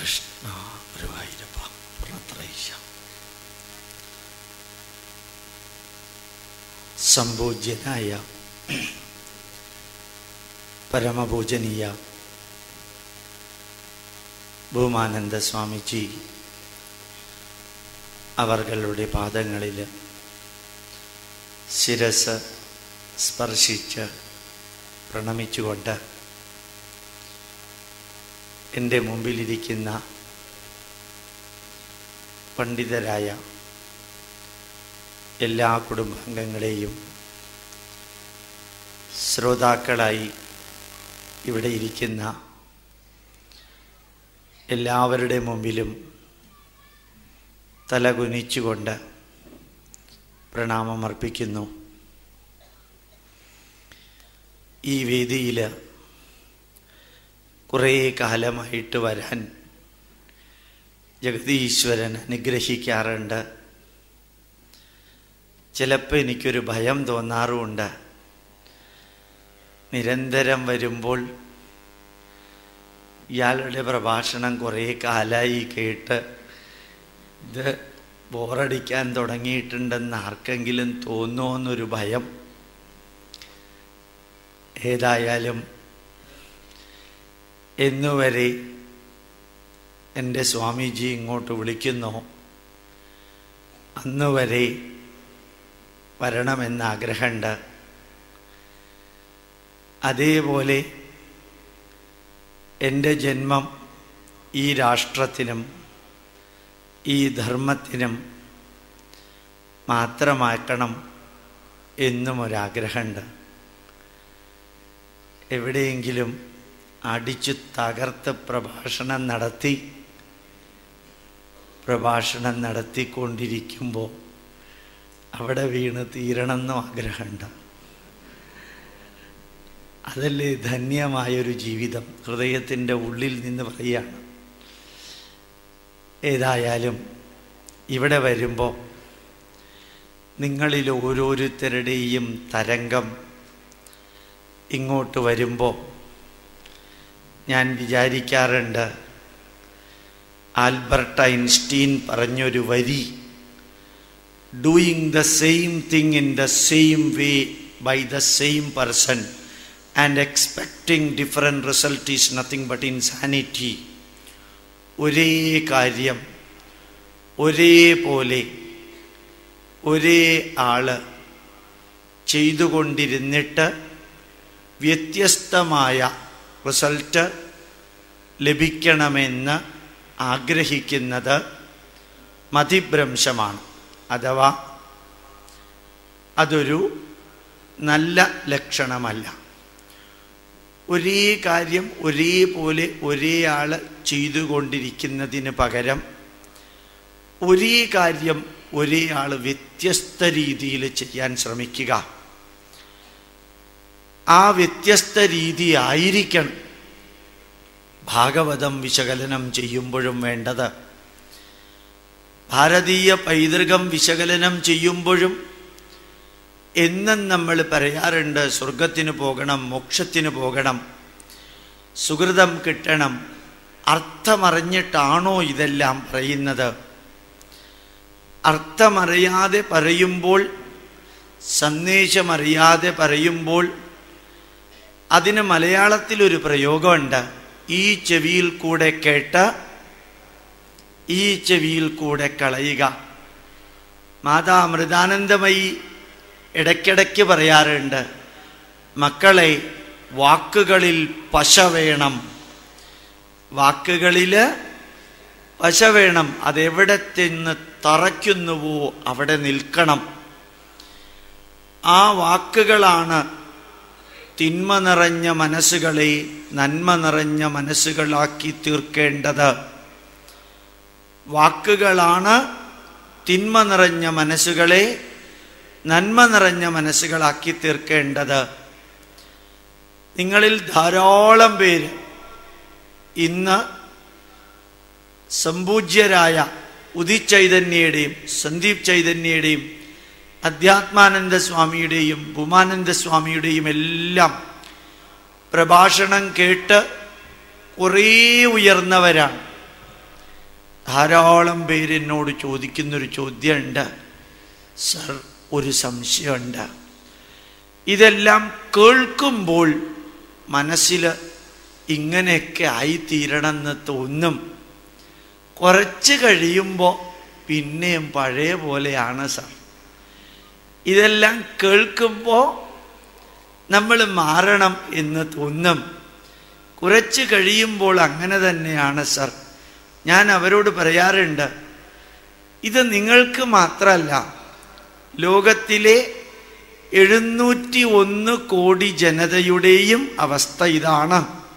കൃഷ്ണ ഗുരുവായൂരപ്പ പ്രണത്രയിശ സംപൂജ്യനായ പരമപൂജനീയ ഭൂമാനന്ദ സ്വാമിജി അവർകളുടെ പാദങ്ങളിൽ ശിരസ് സ്പർശിച്ച് പ്രണമിച്ചുകൊണ്ട് എൻ്റെ മുമ്പിലിരിക്കുന്ന പണ്ഡിതരായ എല്ലാ കുടുംബാംഗങ്ങളെയും ശ്രോതാക്കളായി ഇവിടെ ഇരിക്കുന്ന എല്ലാവരുടെ മുമ്പിലും തലകുനിച്ചുകൊണ്ട് പ്രണാമമർപ്പിക്കുന്നു ഈ വേദിയിൽ കുറേ കാലമായിട്ട് വരാൻ ജഗതീശ്വരൻ അനുഗ്രഹിക്കാറുണ്ട് ചിലപ്പോൾ എനിക്കൊരു ഭയം തോന്നാറുമുണ്ട് നിരന്തരം വരുമ്പോൾ ഇയാളുടെ പ്രഭാഷണം കുറേ കാലമായി കേട്ട് ഇത് ബോറടിക്കാൻ തുടങ്ങിയിട്ടുണ്ടെന്ന് ആർക്കെങ്കിലും തോന്നുമോ എന്നൊരു ഭയം ഏതായാലും എന്നുവരെ എൻ്റെ സ്വാമിജി ഇങ്ങോട്ട് വിളിക്കുന്നോ അന്നുവരെ വരണമെന്ന് ആഗ്രഹമുണ്ട് അതേപോലെ എൻ്റെ ജന്മം ഈ രാഷ്ട്രത്തിനും ഈ ധർമ്മത്തിനും മാത്രമാക്കണം എന്നും ഒരാഗ്രഹമുണ്ട് എവിടെയെങ്കിലും അടിച്ചു തകർത്ത് പ്രഭാഷണം നടത്തി പ്രഭാഷണം നടത്തിക്കൊണ്ടിരിക്കുമ്പോൾ അവിടെ വീണ് തീരണമെന്നും ആഗ്രഹമുണ്ട് അതല്ലേ ധന്യമായൊരു ജീവിതം ഹൃദയത്തിൻ്റെ ഉള്ളിൽ നിന്ന് പറയുകയാണ് ഏതായാലും ഇവിടെ വരുമ്പോൾ നിങ്ങളിൽ ഓരോരുത്തരുടെയും തരംഗം ഇങ്ങോട്ട് വരുമ്പോൾ ഞാൻ വിചാരിക്കാറുണ്ട് ആൽബർട്ട് ഐൻസ്റ്റീൻ പറഞ്ഞൊരു വരി doing the same thing in the same way by the same person and expecting different result is nothing but insanity ഒരേ കാര്യം ഒരേപോലെ ഒരേ ആള് ചെയ്തുകൊണ്ടിരുന്നിട്ട് വ്യത്യസ്തമായ റിസൾട്ട് ലഭിക്കണമെന്ന് ആഗ്രഹിക്കുന്നത് മതിഭ്രംശമാണ് അഥവാ അതൊരു നല്ല ലക്ഷണമല്ല ഒരേ കാര്യം ഒരേപോലെ ഒരേ ആൾ ചെയ്തുകൊണ്ടിരിക്കുന്നതിന് പകരം ഒരേ കാര്യം ഒരേ ആൾ വ്യത്യസ്ത രീതിയിൽ ചെയ്യാൻ ശ്രമിക്കുക ആ വ്യത്യസ്ത രീതി ആയിരിക്കണം ഭാഗവതം വിശകലനം ചെയ്യുമ്പോഴും വേണ്ടത് ഭാരതീയ പൈതൃകം വിശകലനം ചെയ്യുമ്പോഴും എന്നും നമ്മൾ പറയാറുണ്ട് സ്വർഗത്തിന് പോകണം മോക്ഷത്തിന് പോകണം സുഹൃതം കിട്ടണം അർത്ഥമറിഞ്ഞിട്ടാണോ ഇതെല്ലാം പറയുന്നത് അർത്ഥമറിയാതെ പറയുമ്പോൾ സന്ദേശമറിയാതെ പറയുമ്പോൾ അതിന് മലയാളത്തിലൊരു പ്രയോഗമുണ്ട് ഈ ചെവിയിൽ കൂടെ കേട്ട് ഈ ചെവിയിൽ കൂടെ കളയുക മാതാ അമൃതാനന്ദമയി ഇടയ്ക്കിടയ്ക്ക് പറയാറുണ്ട് മക്കളെ വാക്കുകളിൽ പശ വേണം വാക്കുകളിൽ പശ വേണം അതെവിടെ ചെന്ന് തറയ്ക്കുന്നുവോ അവിടെ നിൽക്കണം ആ വാക്കുകളാണ് തിന്മ നിറഞ്ഞ മനസ്സുകളെ നന്മ നിറഞ്ഞ മനസ്സുകളാക്കി തീർക്കേണ്ടത് വാക്കുകളാണ് തിന്മ നിറഞ്ഞ മനസ്സുകളെ നന്മ നിറഞ്ഞ മനസ്സുകളാക്കി തീർക്കേണ്ടത് നിങ്ങളിൽ ധാരാളം പേര് ഇന്ന് സംപൂജ്യരായ ഉദിത് ചൈതന്യയുടെയും സന്ദീപ് ചൈതന്യയുടെയും അധ്യാത്മാനന്ദ സ്വാമിയുടെയും ഭൂമാനന്ദ സ്വാമിയുടെയും എല്ലാം പ്രഭാഷണം കേട്ട് കുറേ ഉയർന്നവരാണ് ധാരാളം പേര് എന്നോട് ചോദിക്കുന്നൊരു ചോദ്യമുണ്ട് സർ ഒരു സംശയമുണ്ട് ഇതെല്ലാം കേൾക്കുമ്പോൾ മനസ്സിൽ ഇങ്ങനെയൊക്കെ ആയിത്തീരണമെന്ന് തോന്നും കുറച്ച് കഴിയുമ്പോൾ പിന്നെയും പഴയ പോലെയാണ് സർ ഇതെല്ലാം കേൾക്കുമ്പോൾ നമ്മൾ മാറണം എന്ന് തോന്നും കുറച്ച് കഴിയുമ്പോൾ അങ്ങനെ തന്നെയാണ് സർ ഞാൻ അവരോട് പറയാറുണ്ട് ഇത് നിങ്ങൾക്ക് മാത്രമല്ല ലോകത്തിലെ എഴുന്നൂറ്റി ഒന്ന് കോടി ജനതയുടെയും അവസ്ഥ ഇതാണ്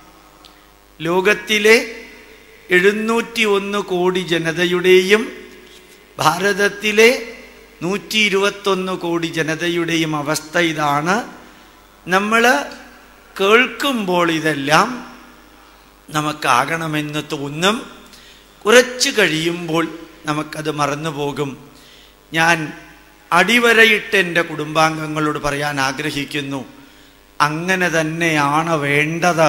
ലോകത്തിലെ എഴുന്നൂറ്റി ഒന്ന് കോടി ജനതയുടെയും ഭാരതത്തിലെ നൂറ്റി ഇരുപത്തൊന്ന് കോടി ജനതയുടെയും അവസ്ഥ ഇതാണ് നമ്മൾ കേൾക്കുമ്പോൾ ഇതെല്ലാം നമുക്കാകണമെന്ന് തോന്നും കുറച്ച് കഴിയുമ്പോൾ നമുക്കത് മറന്നു പോകും ഞാൻ അടിവരയിട്ട് എൻ്റെ കുടുംബാംഗങ്ങളോട് പറയാൻ ആഗ്രഹിക്കുന്നു അങ്ങനെ തന്നെയാണ് വേണ്ടത്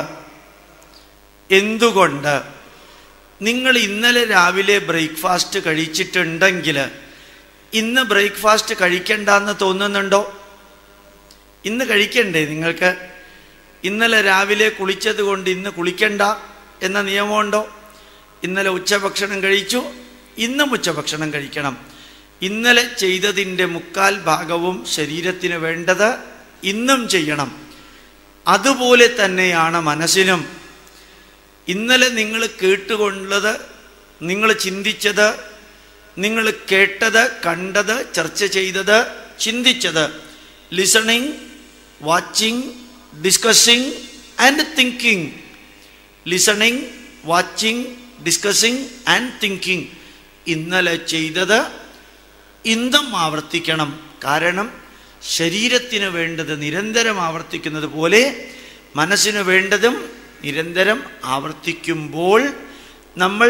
എന്തുകൊണ്ട് നിങ്ങൾ ഇന്നലെ രാവിലെ ബ്രേക്ക്ഫാസ്റ്റ് കഴിച്ചിട്ടുണ്ടെങ്കിൽ ഇന്ന് ബ്രേക്ക്ഫാസ്റ്റ് കഴിക്കണ്ടെന്ന് തോന്നുന്നുണ്ടോ ഇന്ന് കഴിക്കണ്ടേ നിങ്ങൾക്ക് ഇന്നലെ രാവിലെ കുളിച്ചത് കൊണ്ട് ഇന്ന് കുളിക്കണ്ട എന്ന നിയമമുണ്ടോ ഇന്നലെ ഉച്ചഭക്ഷണം കഴിച്ചു ഇന്നും ഉച്ചഭക്ഷണം കഴിക്കണം ഇന്നലെ ചെയ്തതിൻ്റെ മുക്കാൽ ഭാഗവും ശരീരത്തിന് വേണ്ടത് ഇന്നും ചെയ്യണം അതുപോലെ തന്നെയാണ് മനസ്സിനും ഇന്നലെ നിങ്ങൾ കേട്ടുകൊണ്ടത് നിങ്ങൾ ചിന്തിച്ചത് നിങ്ങൾ കേട്ടത് കണ്ടത് ചർച്ച ചെയ്തത് ചിന്തിച്ചത് listening watching discussing and thinking listening watching discussing and thinking ഇന്നലെ ചെയ്തത് ഇന്നും ആവർത്തിക്കണം കാരണം ശരീരത്തിന് വേണ്ടത് നിരന്തരം ആവർത്തിക്കുന്നത് പോലെ മനസ്സിന് വേണ്ടതും നിരന്തരം ആവർത്തിക്കുമ്പോൾ നമ്മൾ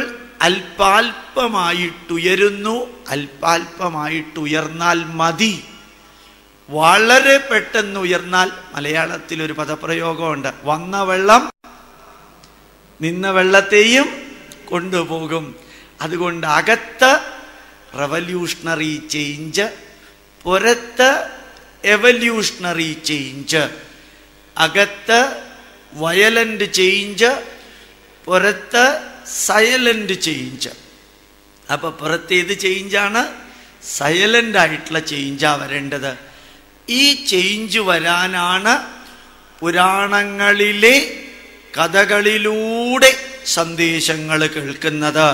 അല്പാൽപമായിട്ടുയരുന്നു അല്പാൽപമായിട്ടുയർന്നാൽ മതി വളരെ പെട്ടെന്ന് ഉയർന്നാൽ മലയാളത്തിൽ ഒരു പദപ്രയോഗമുണ്ട് വന്ന വെള്ളം നിന്ന വെള്ളത്തെയും കൊണ്ടുപോകും അതുകൊണ്ട് അകത്ത് റവല്യൂഷണറി ചേഞ്ച് പുറത്ത് എവല്യൂഷണറി ചേഞ്ച് അകത്ത് വയലൻ്റ് ചേഞ്ച് പുറത്ത് സൈലൻ്റ് ചേഞ്ച് അപ്പോൾ പുറത്ത് ഏത് ചേഞ്ചാണ് സൈലൻ്റ് ആയിട്ടുള്ള ചേഞ്ചാണ് വരേണ്ടത് ഈ ചേഞ്ച് വരാനാണ് പുരാണങ്ങളിലെ കഥകളിലൂടെ സന്ദേശങ്ങൾ കേൾക്കുന്നത്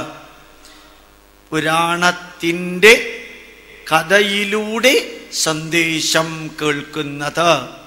പുരാണത്തിൻ്റെ കഥയിലൂടെ സന്ദേശം കേൾക്കുന്നത്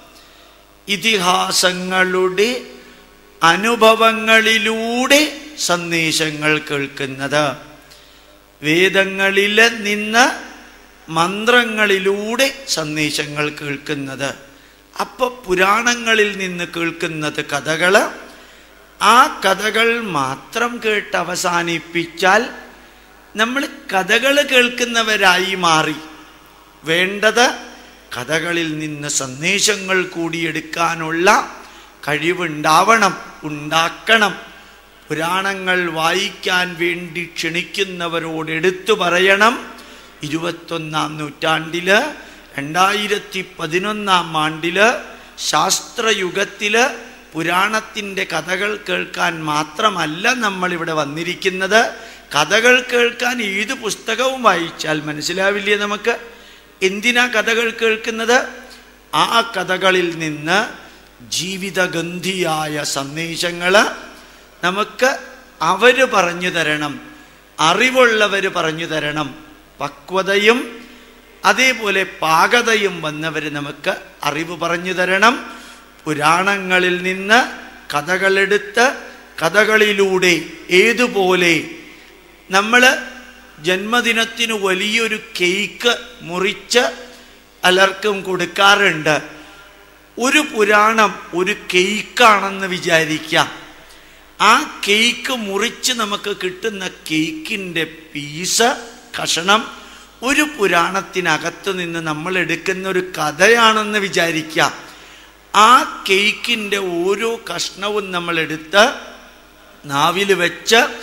ഇതിഹാസങ്ങളുടെ അനുഭവങ്ങളിലൂടെ സന്ദേശങ്ങൾ കേൾക്കുന്നത് വേദങ്ങളിൽ നിന്ന് മന്ത്രങ്ങളിലൂടെ സന്ദേശങ്ങൾ കേൾക്കുന്നത് അപ്പോൾ പുരാണങ്ങളിൽ നിന്ന് കേൾക്കുന്നത് കഥകൾ ആ കഥകൾ മാത്രം കേട്ട് അവസാനിപ്പിച്ചാൽ നമ്മൾ കഥകൾ കേൾക്കുന്നവരായി മാറി വേണ്ടത് കഥകളിൽ നിന്ന് സന്ദേശങ്ങൾ കൂടിയെടുക്കാനുള്ള കഴിവുണ്ടാവണം ഉണ്ടാക്കണം പുരാണങ്ങൾ വായിക്കാൻ വേണ്ടി ക്ഷണിക്കുന്നവരോട് എടുത്തു പറയണം ഇരുപത്തൊന്നാം നൂറ്റാണ്ടില് രണ്ടായിരത്തി പതിനൊന്നാം ആണ്ടില് ശാസ്ത്രയുഗത്തില് പുരാണത്തിൻ്റെ കഥകൾ കേൾക്കാൻ മാത്രമല്ല നമ്മളിവിടെ വന്നിരിക്കുന്നത് കഥകൾ കേൾക്കാൻ ഏത് പുസ്തകവും വായിച്ചാൽ മനസ്സിലാവില്ലേ നമുക്ക് എന്തിനാ കഥകൾ കേൾക്കുന്നത് ആ കഥകളിൽ നിന്ന് ജീവിതഗന്ധിയായ സന്ദേശങ്ങൾ നമുക്ക് അവർ പറഞ്ഞു തരണം അറിവുള്ളവർ പറഞ്ഞു തരണം പക്വതയും അതേപോലെ പാകതയും വന്നവർ നമുക്ക് അറിവ് പറഞ്ഞു തരണം പുരാണങ്ങളിൽ നിന്ന് കഥകളെടുത്ത് കഥകളിലൂടെ ഏതുപോലെ നമ്മൾ ജന്മദിനത്തിന് വലിയൊരു കേക്ക് മുറിച്ച് പലർക്കും കൊടുക്കാറുണ്ട് ഒരു പുരാണം ഒരു കേക്കാണെന്ന് വിചാരിക്കാം ആ കേക്ക് മുറിച്ച് നമുക്ക് കിട്ടുന്ന കേക്കിൻ്റെ പീസ് കഷണം ഒരു പുരാണത്തിനകത്ത് നിന്ന് നമ്മൾ എടുക്കുന്ന ഒരു കഥയാണെന്ന് വിചാരിക്കാം ആ കേക്കിൻ്റെ ഓരോ കഷ്ണവും നമ്മൾ എടുത്ത് നാവിൽ വെച്ച്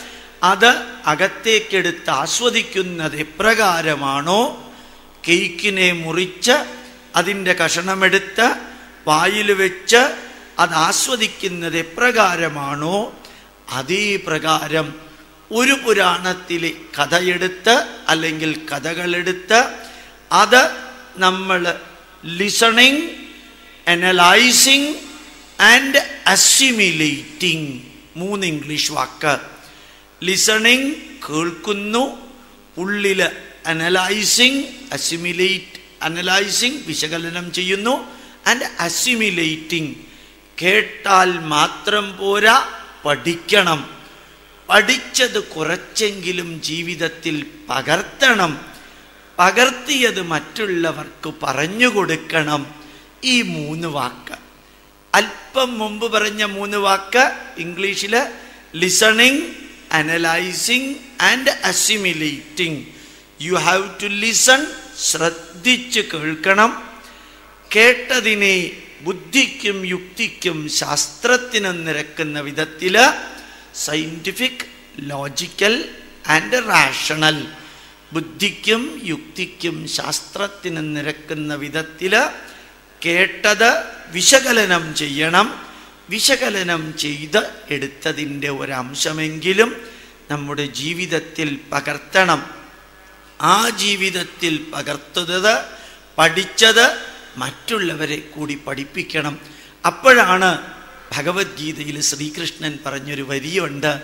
അത് അകത്തേക്കെടുത്ത് ആസ്വദിക്കുന്നത് എപ്രകാരമാണോ കേക്കിനെ മുറിച്ച് അതിൻ്റെ കഷണമെടുത്ത് വായിൽ വെച്ച് അത് ആസ്വദിക്കുന്നത് എപ്രകാരമാണോ അതേ പ്രകാരം ഒരു പുരാണത്തിലെ കഥയെടുത്ത് അല്ലെങ്കിൽ കഥകളെടുത്ത് അത് നമ്മൾ ലിസണിങ് അനലൈസിങ് ആൻഡ് അസിമിലേറ്റിംഗ് മൂന്ന് ഇംഗ്ലീഷ് വാക്ക് ലിസണിങ് കേൾക്കുന്നു ഉള്ളിൽ അനലൈസിങ് അസിമിലേറ്റ് അനലൈസിങ് വിശകലനം ചെയ്യുന്നു ആൻഡ് അസിമിലേറ്റിംഗ് കേട്ടാൽ മാത്രം പോരാ പഠിക്കണം പഠിച്ചത് കുറച്ചെങ്കിലും ജീവിതത്തിൽ പകർത്തണം പകർത്തിയത് മറ്റുള്ളവർക്ക് പറഞ്ഞു കൊടുക്കണം ഈ മൂന്ന് വാക്ക് അല്പം മുമ്പ് പറഞ്ഞ മൂന്ന് വാക്ക് ഇംഗ്ലീഷിൽ listening analysing and assimilating you have to listen ശ്രദ്ധിച്ച് കേൾക്കണം കേട്ടതിനെ ബുദ്ധിക്കും യുക്തിക്കും ശാസ്ത്രത്തിനും നിരക്കുന്ന വിധത്തിൽ സയൻറ്റിഫിക് ലോജിക്കൽ ആൻഡ് റാഷണൽ ബുദ്ധിക്കും യുക്തിക്കും ശാസ്ത്രത്തിനും നിരക്കുന്ന വിധത്തിൽ കേട്ടത് വിശകലനം ചെയ്യണം വിശകലനം ചെയ്ത് എടുത്തതിൻ്റെ ഒരംശമെങ്കിലും നമ്മുടെ ജീവിതത്തിൽ പകർത്തണം ആ ജീവിതത്തിൽ പകർത്തുന്നത് പഠിച്ചത് മറ്റുള്ളവരെ കൂടി പഠിപ്പിക്കണം അപ്പോഴാണ് ഭഗവത്ഗീതയിൽ ശ്രീകൃഷ്ണൻ പറഞ്ഞൊരു വരിയുണ്ട്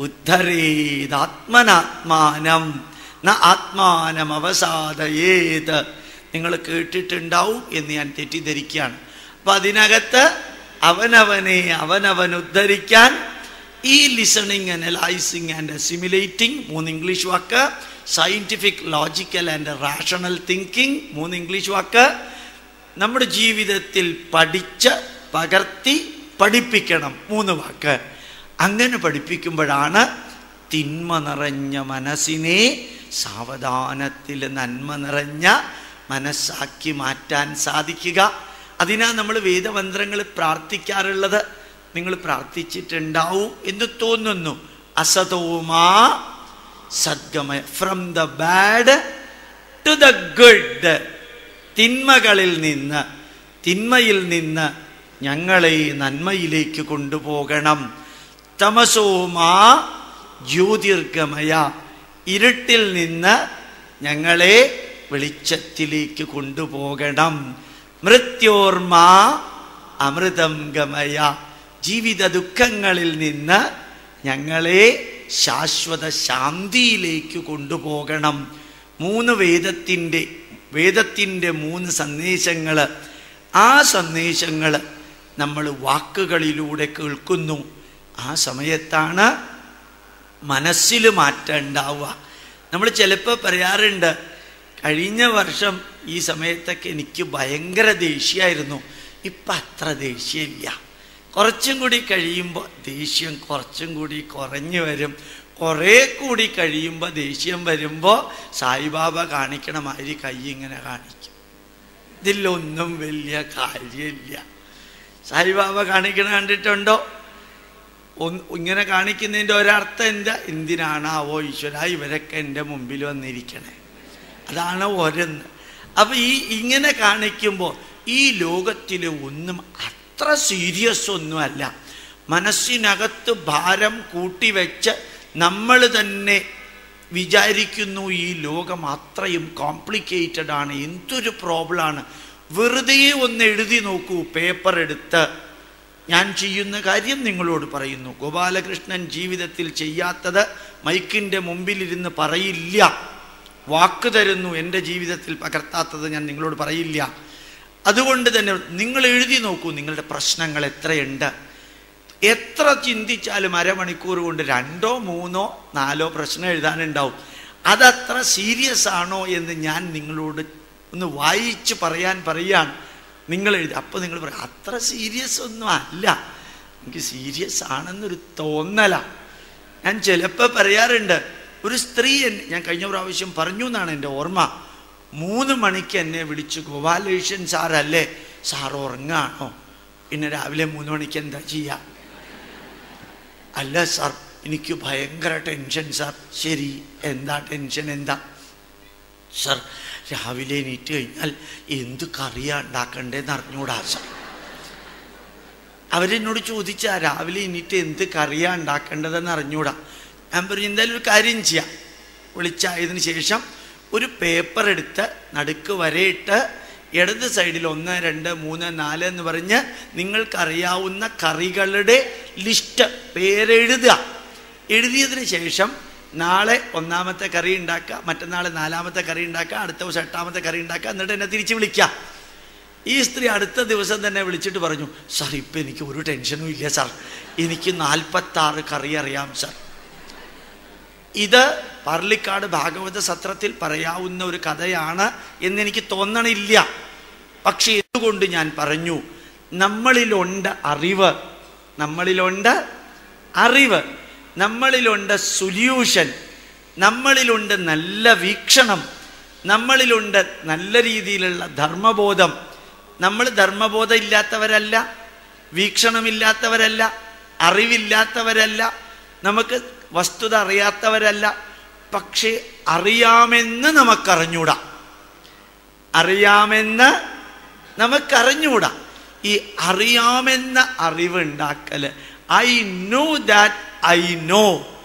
ഉദ്ധരേതാത്മനാത്മാനം ന ആത്മാനം അവസാദയേത് നിങ്ങൾ കേട്ടിട്ടുണ്ടാവും എന്ന് ഞാൻ തെറ്റിദ്ധരിക്കുകയാണ് അപ്പൊ അതിനകത്ത് അവനവനെ അവനവൻ ഉദ്ധരിക്കാൻ ഈ ലിസണിങ് അനലൈസിങ് ആൻഡ് അസിമുലേറ്റിംഗ് മൂന്ന് ഇംഗ്ലീഷ് വാക്ക് scientific logical and rational thinking മൂന്ന് ഇംഗ്ലീഷ് വാക്ക് നമ്മുടെ ജീവിതത്തിൽ പഠിച്ച് പകർത്തി പഠിപ്പിക്കണം മൂന്ന് വാക്ക് അങ്ങനെ പഠിപ്പിക്കുമ്പോഴാണ് തിന്മ നിറഞ്ഞ മനസ്സിനെ സാവധാനത്തിൽ നന്മ നിറഞ്ഞ മനസ്സാക്കി മാറ്റാൻ സാധിക്കുക അതിനാ നമ്മൾ വേദമന്ത്രങ്ങൾ പ്രാർത്ഥിക്കാറുള്ളത് നിങ്ങൾ പ്രാർത്ഥിച്ചിട്ടുണ്ടാവും എന്ന് തോന്നുന്നു അസതോമാ സദ്ഗമയ from the bad to the good തിന്മകളിൽ നിന്ന് തിന്മയിൽ നിന്ന് ഞങ്ങളെ നന്മയിലേക്ക് കൊണ്ടുപോകണം തമസോമാ ജ്യോതിർഗമയ ഇരുട്ടിൽ നിന്ന് ഞങ്ങളെ വെളിച്ചത്തിലേക്ക് കൊണ്ടുപോകണം മൃത്യോർമാ അമൃതം ഗമയ ജീവിത ദുഃഖങ്ങളിൽ നിന്ന് ഞങ്ങളെ ശാശ്വത ശാന്തിയിലേക്ക് കൊണ്ടുപോകണം മൂന്ന് വേദത്തിൻ്റെ വേദത്തിൻ്റെ മൂന്ന് സന്ദേശങ്ങൾ ആ സന്ദേശങ്ങൾ നമ്മൾ വാക്കുകളിലൂടെ കേൾക്കുന്നു ആ സമയത്താണ് മനസ്സിൽ മാറ്റം ഉണ്ടാവുക നമ്മൾ ചിലപ്പോൾ പറയാറുണ്ട് കഴിഞ്ഞ വർഷം ഈ സമയത്തൊക്കെ എനിക്ക് ഭയങ്കര ദേഷ്യമായിരുന്നു ഇപ്പം അത്ര ദേഷ്യമില്ല കുറച്ചും കൂടി കഴിയുമ്പോൾ ദേഷ്യം കുറച്ചും കൂടി കുറഞ്ഞു വരും കുറേ കൂടി കഴിയുമ്പോൾ ദേഷ്യം വരുമ്പോൾ സായിബാബ കാണിക്കണ മാതിരി കൈ ഇങ്ങനെ കാണിക്കും ഇതിലൊന്നും വലിയ കാര്യമില്ല സായിബാബ കാണിക്കണ കണ്ടിട്ടുണ്ടോ ഒന്ന് ഇങ്ങനെ കാണിക്കുന്നതിൻ്റെ ഒരർത്ഥം എന്താ എന്തിനാണാവോ ഈശ്വര ഇവരൊക്കെ എൻ്റെ മുമ്പിൽ വന്നിരിക്കണേ അതാണ് ഒരെന്ന് അപ്പൊ ഈ ഇങ്ങനെ കാണിക്കുമ്പോൾ ഈ ലോകത്തിലെ ഒന്നും അത്ര സീരിയസ് ഒന്നുമല്ല മനസ്സിനകത്ത് ഭാരം കൂട്ടിവെച്ച് നമ്മൾ തന്നെ വിചാരിക്കുന്നു ഈ ലോകം അത്രയും കോംപ്ലിക്കേറ്റഡ് ആണ് എന്തൊരു പ്രോബ്ലമാണ് വെറുതെ ഒന്ന് എഴുതി നോക്കൂ പേപ്പർ എടുത്ത് ഞാൻ ചെയ്യുന്ന കാര്യം നിങ്ങളോട് പറയുന്നു ഗോപാലകൃഷ്ണൻ ജീവിതത്തിൽ ചെയ്യാത്തത് മൈക്കിൻ്റെ മുമ്പിലിരുന്ന് പറയില്ല വാക്ക് തരുന്നു എൻ്റെ ജീവിതത്തിൽ പകർത്താത്തത് ഞാൻ നിങ്ങളോട് പറയില്ല അതുകൊണ്ട് തന്നെ നിങ്ങൾ എഴുതി നോക്കൂ നിങ്ങളുടെ പ്രശ്നങ്ങൾ എത്രയുണ്ട് എത്ര ചിന്തിച്ചാലും അരമണിക്കൂർ കൊണ്ട് രണ്ടോ മൂന്നോ നാലോ പ്രശ്നം എഴുതാനുണ്ടാവും അതത്ര സീരിയസ് ആണോ എന്ന് ഞാൻ നിങ്ങളോട് ഒന്ന് വായിച്ച് പറയാൻ പറയാണ് നിങ്ങൾ എഴുതി അപ്പോൾ നിങ്ങൾ പറയും അത്ര സീരിയസ് ഒന്നും അല്ല എനിക്ക് സീരിയസ് ആണെന്നൊരു തോന്നല ഞാൻ ചിലപ്പോൾ പറയാറുണ്ട് ഒരു സ്ത്രീ എന്നെ ഞാൻ കഴിഞ്ഞ പ്രാവശ്യം പറഞ്ഞു എന്നാണ് എൻ്റെ ഓർമ്മ മൂന്ന് മണിക്ക് എന്നെ വിളിച്ചു ഗോപാലകൃഷ്ണൻ സാറല്ലേ സാർ ഉറങ്ങാണോ പിന്നെ രാവിലെ മൂന്ന് മണിക്ക് എന്താ ചെയ്യുക അല്ല സാർ എനിക്ക് ഭയങ്കര ടെൻഷൻ സാർ ശരി എന്താ ടെൻഷൻ എന്താ സാർ രാവിലെ എണീറ്റ് കഴിഞ്ഞാൽ എന്ത് കറിയാ ഉണ്ടാക്കണ്ടേന്ന് അറിഞ്ഞൂടാ സാർ അവരെന്നോട് ചോദിച്ചാ രാവിലെ എണീറ്റ് എന്ത് കറിയാ ഉണ്ടാക്കേണ്ടതെന്ന് അറിഞ്ഞൂടാ ഞാൻ പറഞ്ഞു എന്തായാലും ഒരു കാര്യം ചെയ്യാം വിളിച്ചായതിനു ശേഷം ഒരു പേപ്പർ എടുത്ത് നടുക്ക് വരയിട്ട് ഇടത് സൈഡിൽ ഒന്ന് രണ്ട് മൂന്ന് നാല് എന്ന് പറഞ്ഞ് നിങ്ങൾക്കറിയാവുന്ന കറികളുടെ ലിസ്റ്റ് പേരെഴുതുക എഴുതിയതിന് ശേഷം നാളെ ഒന്നാമത്തെ കറി ഉണ്ടാക്കുക മറ്റന്നാൾ നാലാമത്തെ കറി ഉണ്ടാക്കുക അടുത്ത ദിവസം എട്ടാമത്തെ കറി ഉണ്ടാക്കുക എന്നിട്ട് എന്നെ തിരിച്ച് വിളിക്കുക ഈ സ്ത്രീ അടുത്ത ദിവസം തന്നെ വിളിച്ചിട്ട് പറഞ്ഞു സാർ ഇപ്പം എനിക്ക് ഒരു ടെൻഷനും ഇല്ല സാർ എനിക്ക് നാൽപ്പത്താറ് കറി അറിയാം സാർ ഇത് പർലിക്കാട് ഭാഗവത സത്രത്തിൽ പറയാവുന്ന ഒരു കഥയാണ് എന്നെനിക്ക് തോന്നണില്ല പക്ഷെ എന്തുകൊണ്ട് ഞാൻ പറഞ്ഞു നമ്മളിലുണ്ട് അറിവ് നമ്മളിലുണ്ട് അറിവ് നമ്മളിലുണ്ട് സൊല്യൂഷൻ നമ്മളിലുണ്ട് നല്ല വീക്ഷണം നമ്മളിലുണ്ട് നല്ല രീതിയിലുള്ള ധർമ്മബോധം നമ്മൾ ധർമ്മബോധം ഇല്ലാത്തവരല്ല വീക്ഷണമില്ലാത്തവരല്ല അറിവില്ലാത്തവരല്ല നമുക്ക് വസ്തുത അറിയാത്തവരല്ല പക്ഷേ അറിയാമെന്ന് നമുക്കറിഞ്ഞൂടാ അറിയാമെന്ന് നമുക്കറിഞ്ഞൂടാ ഈ അറിയാമെന്ന അറിവുണ്ടാക്കല് I know that I know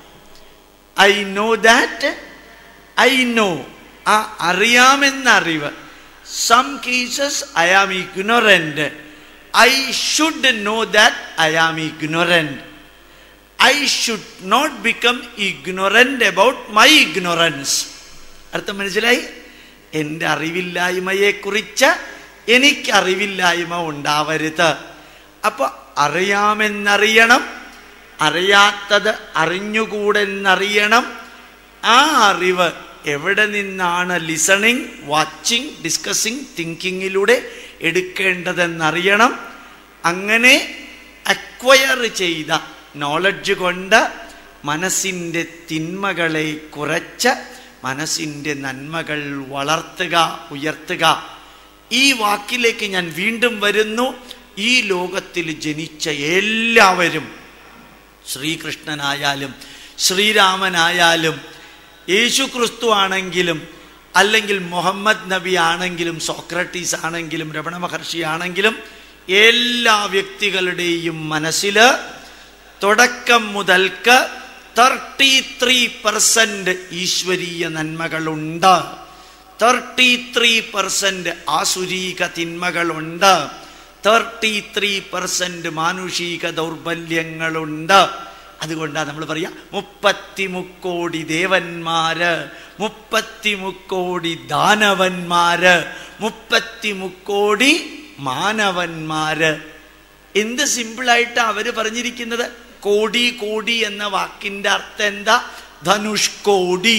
I know that I know ആ അറിയാമെന്ന അറിവ് some cases I am ignorant I should know that I am ignorant I should not become ignorant about my ignorance അർത്ഥം മനസ്സിലായി എൻ്റെ അറിവില്ലായ്മയെക്കുറിച്ച് എനിക്ക് അറിവില്ലായ്മ ഉണ്ടാവരുത് അപ്പോൾ അറിയാമെന്നറിയണം അറിയാത്തത് അറിഞ്ഞുകൂടെന്നറിയണം ആ അറിവ് എവിടെ നിന്നാണ് ലിസണിങ് വാച്ചിങ് ഡിസ്കസിങ് തിങ്കിങ്ങിലൂടെ എടുക്കേണ്ടതെന്നറിയണം അങ്ങനെ അക്വയർ ചെയ്ത നോളജ് കൊണ്ട് മനസ്സിൻ്റെ തിന്മകളെ കുറച്ച് മനസ്സിൻ്റെ നന്മകൾ വളർത്തുക ഉയർത്തുക ഈ വാക്കിലേക്ക് ഞാൻ വീണ്ടും വരുന്നു ഈ ലോകത്തിൽ ജനിച്ച എല്ലാവരും ശ്രീകൃഷ്ണനായാലും ശ്രീരാമനായാലും യേശു ക്രിസ്തു ആണെങ്കിലും അല്ലെങ്കിൽ മുഹമ്മദ് നബി ആണെങ്കിലും സോക്രട്ടീസ് ആണെങ്കിലും രമണ മഹർഷി ആണെങ്കിലും എല്ലാ വ്യക്തികളുടെയും മനസ്സിൽ തുടക്കം മുതൽക്ക് തേർട്ടി ത്രീ പെർസെന്റ് ഈശ്വരീയ നന്മകളുണ്ട് തേർട്ടി ത്രീ പെർസെന്റ് ആസുരീക തിന്മകളുണ്ട് തേർട്ടി ത്രീ പെർസെന്റ് മാനുഷിക ദൗർബല്യങ്ങളുണ്ട് അതുകൊണ്ടാണ് നമ്മൾ പറയാ മുപ്പത്തി മുക്കോടി ദേവന്മാര് മുപ്പത്തി മുക്കോടി ദാനവന്മാര് മുപ്പത്തി മുക്കോടി മാനവന്മാര് എന്ത് സിമ്പിളായിട്ട് അവര് പറഞ്ഞിരിക്കുന്നത് കോടി കോടി എന്ന വാക്കിന്റെ അർത്ഥം എന്താ ധനുഷ്കോടി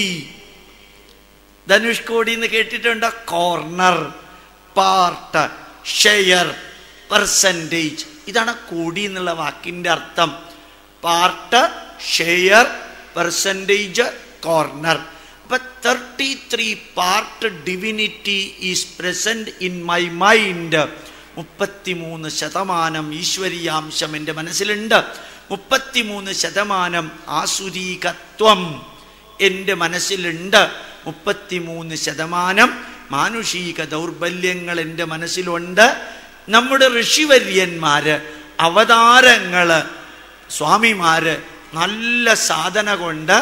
ധനുഷ്കോടി എന്ന് കേട്ടിട്ടുണ്ടോ കോർണർ പാർട്ട് ഷെയർ പെർസെൻറ്റേജ് ഇതാണ് കോടി എന്നുള്ള വാക്കിന്റെ അർത്ഥം പാർട്ട് ഷെയർ പെർസെൻറ്റേജ് കോർണർ അപ്പൊ thirty three part divinity is present in my mind മുപ്പത്തിമൂന്ന് ശതമാനം ഈശ്വരീയാംശം എൻ്റെ മനസ്സിലുണ്ട് മുപ്പത്തിമൂന്ന് ശതമാനം ആസുരീകത്വം എൻ്റെ മനസ്സിലുണ്ട് മുപ്പത്തിമൂന്ന് ശതമാനം മാനുഷിക ദൗർബല്യങ്ങൾ എൻ്റെ മനസ്സിലുണ്ട് നമ്മുടെ ഋഷിവര്യന്മാര് അവതാരങ്ങള് സ്വാമിമാര് നല്ല സാധന കൊണ്ട്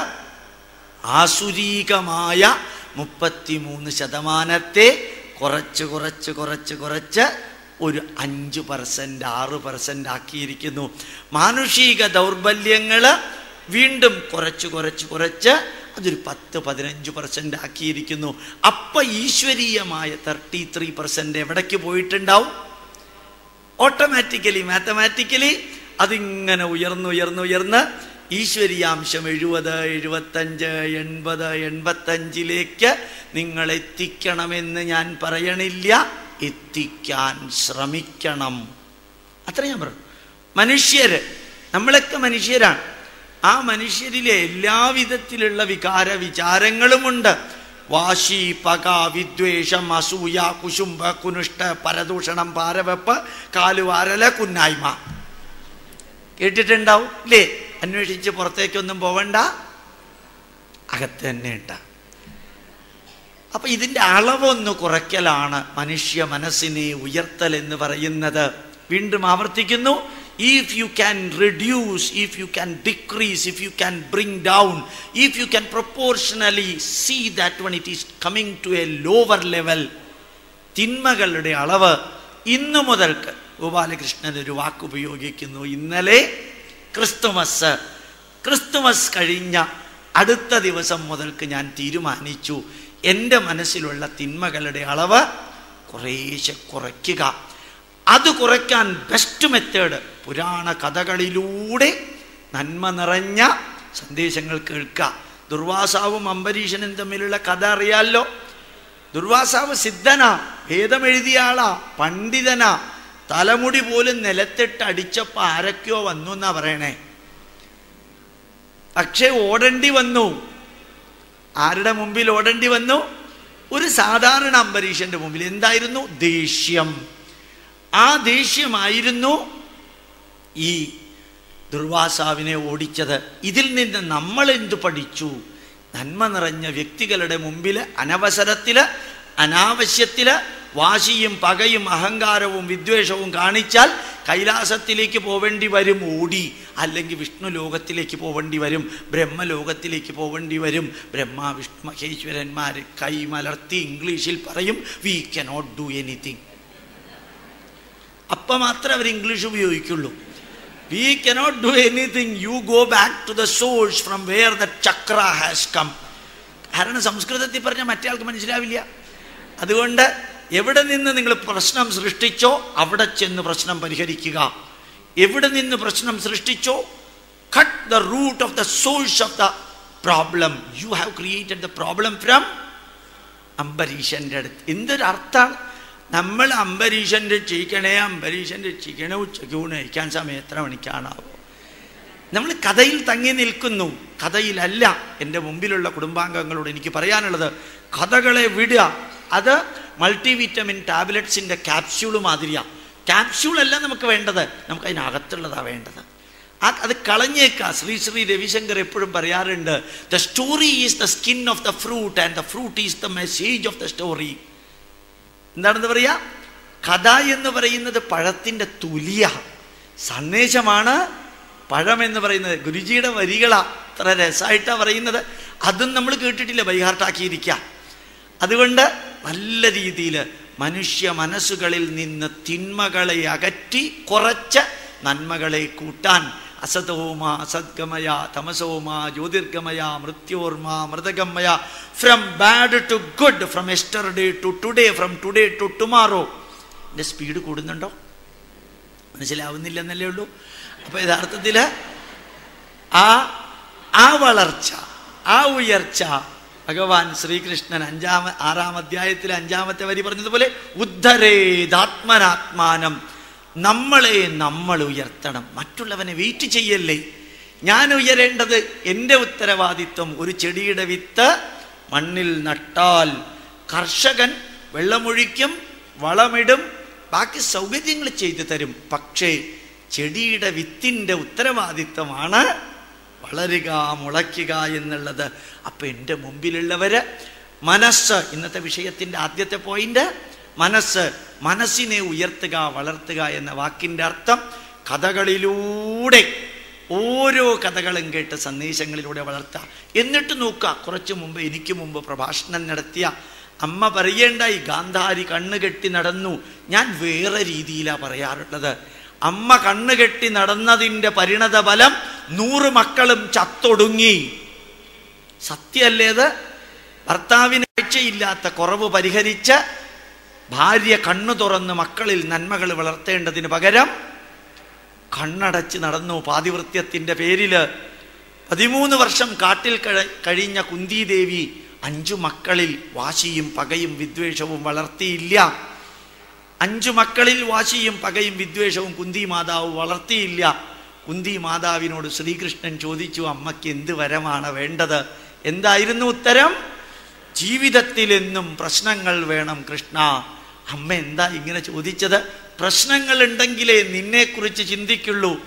ആസുരീകമായ മുപ്പത്തിമൂന്ന് ശതമാനത്തെ കുറച്ച് കുറച്ച് കുറച്ച് കുറച്ച് ഒരു അഞ്ച് പെർസെന്റ് ആറ് പെർസെന്റ് ആക്കിയിരിക്കുന്നു മാനുഷിക ദൗർബല്യങ്ങൾ വീണ്ടും കുറച്ച് കുറച്ച് കുറച്ച് അതൊരു പത്ത് പതിനഞ്ച് പെർസെന്റ് ആക്കിയിരിക്കുന്നു അപ്പൊ ഈശ്വരീയമായ തേർട്ടി ത്രീ പെർസെന്റ് എവിടേക്ക് പോയിട്ടുണ്ടാവും ഓട്ടോമാറ്റിക്കലി മാത്തമാറ്റിക്കലി അതിങ്ങനെ ഉയർന്ന് ഉയർന്ന് ഉയർന്ന് ഈശ്വരീയാംശം എഴുപത് എഴുപത്തഞ്ച് എൺപത് എൺപത്തഞ്ചിലേക്ക് നിങ്ങൾ എത്തിക്കണമെന്ന് ഞാൻ പറയണില്ല എത്തിക്കാൻ ശ്രമിക്കണം അത്ര ഞാൻ പറഞ്ഞു മനുഷ്യര് നമ്മളൊക്കെ മനുഷ്യരാണ് ആ മനുഷ്യരിലെ എല്ലാവിധത്തിലുള്ള വികാര വിചാരങ്ങളുമുണ്ട് വാശി പക വിദ്വേഷം അസൂയ കുശുംബ കുനുഷ്ട പരദൂഷണം പാരവെപ്പ് കാലുവാരല കുന്നായ്മ കേട്ടിട്ടുണ്ടാവും ഇല്ലേ അന്വേഷിച്ച് പുറത്തേക്കൊന്നും പോവണ്ട അകത്ത് തന്നെ ഉണ്ട് അപ്പൊ ഇതിന്റെ അളവൊന്ന് കുറയ്ക്കലാണ് മനുഷ്യ മനസ്സിനെ ഉയർത്തൽ എന്ന് പറയുന്നത് വീണ്ടും ആവർത്തിക്കുന്നു if you can reduce if you can decrease if you can bring down if you can proportionally see that one it is coming to a lower level തിന്മകളുടെ അളവ് ഇന്നു മുതൽക്ക് ഗോപാലകൃഷ്ണൻ ഒരു വാക്ക് ഉപയോഗിക്കുന്നു ഇന്നലെ ക്രിസ്തുമസ് ക്രിസ്തുമസ് കഴിഞ്ഞ അടുത്ത ദിവസം മുതൽക്ക് ഞാൻ തീരുമാനിച്ചു എൻ്റെ മനസ്സിലുള്ള തിന്മകളുടെ അളവ് കുറേശ്ശെ കുറയ്ക്കുക അത് കുറയ്ക്കാൻ ബെസ്റ്റ് മെത്തേഡ് പുരാണ കഥകളിലൂടെ നന്മ നിറഞ്ഞ സന്ദേശങ്ങൾ കേൾക്കുക ദുർവാസാവും അംബരീഷനും തമ്മിലുള്ള കഥ അറിയാലോ ദുർവാസാവ് സിദ്ധനാ വേദമെഴുതിയ ആളാ പണ്ഡിതനാ തലമുടി പോലും നിലത്തിട്ട് അടിച്ചപ്പോ ആരൊക്കെയോ വന്നു എന്നാ പറയണേ പക്ഷേ ഓടേണ്ടി വന്നു ആരുടെ മുമ്പിൽ ഓടേണ്ടി വന്നു ഒരു സാധാരണ അംബരീഷന്റെ മുമ്പിൽ എന്തായിരുന്നു ദേഷ്യം ആ ദേഷ്യമായിരുന്നു ഈ ദുർവാസാവിനെ ഓടിച്ചത് ഇതിൽ നിന്ന് നമ്മൾ എന്തു പഠിച്ചു നന്മ നിറഞ്ഞ വ്യക്തികളുടെ മുമ്പിൽ അനവസരത്തില് അനാവശ്യത്തില് വാശിയും പകയും അഹങ്കാരവും വിദ്വേഷവും കാണിച്ചാൽ കൈലാസത്തിലേക്ക് പോവേണ്ടി വരും ഓടി അല്ലെങ്കിൽ വിഷ്ണു ലോകത്തിലേക്ക് പോവേണ്ടി വരും ബ്രഹ്മലോകത്തിലേക്ക് പോവേണ്ടി വരും ബ്രഹ്മ വിഷ്ണു മഹേശ്വരന്മാർ കൈ മലർത്തി ഇംഗ്ലീഷിൽ പറയും വി കനോട്ട് ഡു എനിത്തിങ് അപ്പം മാത്രമേ അവർ ഇംഗ്ലീഷ് ഉപയോഗിക്കുള്ളൂ we cannot do anything you go back to the source from where the chakra has come കാരണം സംസ്കൃതത്തിൽ പറഞ്ഞാൽ മറ്റേ ആൾക്ക് മനസ്സിലാവില്ല അതുകൊണ്ട് എവിടെ നിന്ന് നിങ്ങൾ പ്രശ്നം സൃഷ്ടിച്ചോ അവിടെ ചെന്ന് പ്രശ്നം പരിഹരിക്കുക എവിടെ നിന്ന് പ്രശ്നം സൃഷ്ടിച്ചോ cut the root of the source of the problem you have created the problem from അംബരീഷൻ്റെ അടുത്ത് എന്തൊരു അർത്ഥമാണ് നമ്മൾ അംബരീഷൻ രക്ഷിക്കണേ അംബരീഷൻ രക്ഷിക്കണേ ഉച്ചയ്ക്ക് ഊണ് കഴിക്കാൻ സമയം എത്ര മണിക്കാണാവോ നമ്മൾ കഥയിൽ തങ്ങി നിൽക്കുന്നു കഥയിലല്ല എൻ്റെ മുമ്പിലുള്ള കുടുംബാംഗങ്ങളോട് എനിക്ക് പറയാനുള്ളത് കഥകളെ വിടുക അത് മൾട്ടിവിറ്റമിൻ ടാബ്ലറ്റ്സിൻ്റെ ക്യാപ്സ്യൂൾ മാതിരിയാണ് ക്യാപ്സ്യൂൾ അല്ല നമുക്ക് വേണ്ടത് നമുക്ക് അതിനകത്തുള്ളതാണ് വേണ്ടത് ആ അത് കളഞ്ഞേക്കുക ശ്രീ ശ്രീ രവിശങ്കർ എപ്പോഴും പറയാറുണ്ട് the story is the skin of the fruit and the fruit is the message of the story എന്താണെന്ന് പറയാ കഥ എന്ന് പറയുന്നത് പഴത്തിൻ്റെ തുലിയ സന്ദേശമാണ് പഴം എന്ന് പറയുന്നത് ഗുരുജിയുടെ വരികളാ അത്ര രസമായിട്ടാണ് പറയുന്നത് അതും നമ്മൾ കേട്ടിട്ടില്ല ബൈഹാർട്ടാക്കിയിരിക്കുക അതുകൊണ്ട് നല്ല രീതിയിൽ മനുഷ്യ മനസ്സുകളിൽ നിന്ന് തിന്മകളെ അകറ്റി കുറച്ച് നന്മകളെ കൂട്ടാൻ അസതോമ അസദ്ഗമയ തമസോമ ജ്യോതിർഗമയ മൃത്യോർമ മൃതഗമയ from bad to good from yesterday to today from today to tomorrow എൻ്റെ സ്പീഡ് കൂടുന്നുണ്ടോ മനസ്സിലാവുന്നില്ലെന്നല്ലേ ഉള്ളൂ അപ്പോൾ യഥാർത്ഥത്തിൽ ആ ആ വളർച്ച ആ ഉയർച്ച ഭഗവാൻ ശ്രീകൃഷ്ണൻ അഞ്ചാമ ആറാം അധ്യായത്തിൽ അഞ്ചാമത്തെ വരി പറഞ്ഞതുപോലെ ഉദ്ധരേതാത്മനാത്മാനം നമ്മളെ നമ്മൾ ഉയർത്തണം മറ്റുള്ളവനെ വെയിറ്റ് ചെയ്യല്ലേ ഞാൻ ഉയരേണ്ടത് എൻ്റെ ഉത്തരവാദിത്വം ഒരു ചെടിയുടെ വിത്ത് മണ്ണിൽ നട്ടാൽ കർഷകൻ വെള്ളമൊഴിക്കും വളമിടും ബാക്കി സൗകര്യങ്ങൾ ചെയ്തു തരും പക്ഷേ ചെടിയുടെ വിത്തിൻ്റെ ഉത്തരവാദിത്വമാണ് വളരുക മുളയ്ക്കുക എന്നുള്ളത് അപ്പം എൻ്റെ മുമ്പിലുള്ളവര് മനസ്സ് ഇന്നത്തെ വിഷയത്തിൻ്റെ ആദ്യത്തെ പോയിന്റ് മനസ്സ് മനസ്സിനെ ഉയർത്തുക വളർത്തുക എന്ന വാക്കിൻ്റെ അർത്ഥം കഥകളിലൂടെ ഓരോ കഥകളും കേട്ട് സന്ദേശങ്ങളിലൂടെ വളർത്തുക എന്നിട്ട് നോക്കുക കുറച്ച് മുമ്പ് എനിക്ക് മുമ്പ് പ്രഭാഷണം നടത്തിയ അമ്മ പറയേണ്ടായി ഗാന്ധാരി കണ്ണ് കെട്ടി നടന്നു ഞാൻ വേറെ രീതിയിലാണ് പറയാറുള്ളത് അമ്മ കണ്ണുകെട്ടി നടന്നതിൻ്റെ പരിണത ഫലം നൂറ് മക്കളും ചത്തൊടുങ്ങി സത്യമല്ലേത് ഭർത്താവിന് കാഴ്ചയില്ലാത്ത കുറവ് പരിഹരിച്ച് ഭാര്യ കണ്ണു തുറന്ന് മക്കളിൽ നന്മകൾ വളർത്തേണ്ടതിന് പകരം കണ്ണടച്ച് നടന്നു പാതിവൃത്യത്തിൻ്റെ പേരിൽ പതിമൂന്ന് വർഷം കാട്ടിൽ കഴി കഴിഞ്ഞ കുന്തിദേവി അഞ്ചു മക്കളിൽ വാശിയും പകയും വിദ്വേഷവും വളർത്തിയില്ല അഞ്ചു മക്കളിൽ വാശിയും പകയും വിദ്വേഷവും കുന്തി മാതാവ് വളർത്തിയില്ല കുന്തി മാതാവിനോട് ശ്രീകൃഷ്ണൻ ചോദിച്ചു അമ്മയ്ക്ക് എന്ത് വരമാണ് വേണ്ടത് എന്തായിരുന്നു ഉത്തരം ജീവിതത്തിൽ എന്നും പ്രശ്നങ്ങൾ വേണം കൃഷ്ണ അമ്മ എന്താ ഇങ്ങനെ ചോദിച്ചത് പ്രശ്നങ്ങൾ ഉണ്ടെങ്കിലേ നിന്നെക്കുറിച്ച് ചിന്തിക്കുള്ളൂ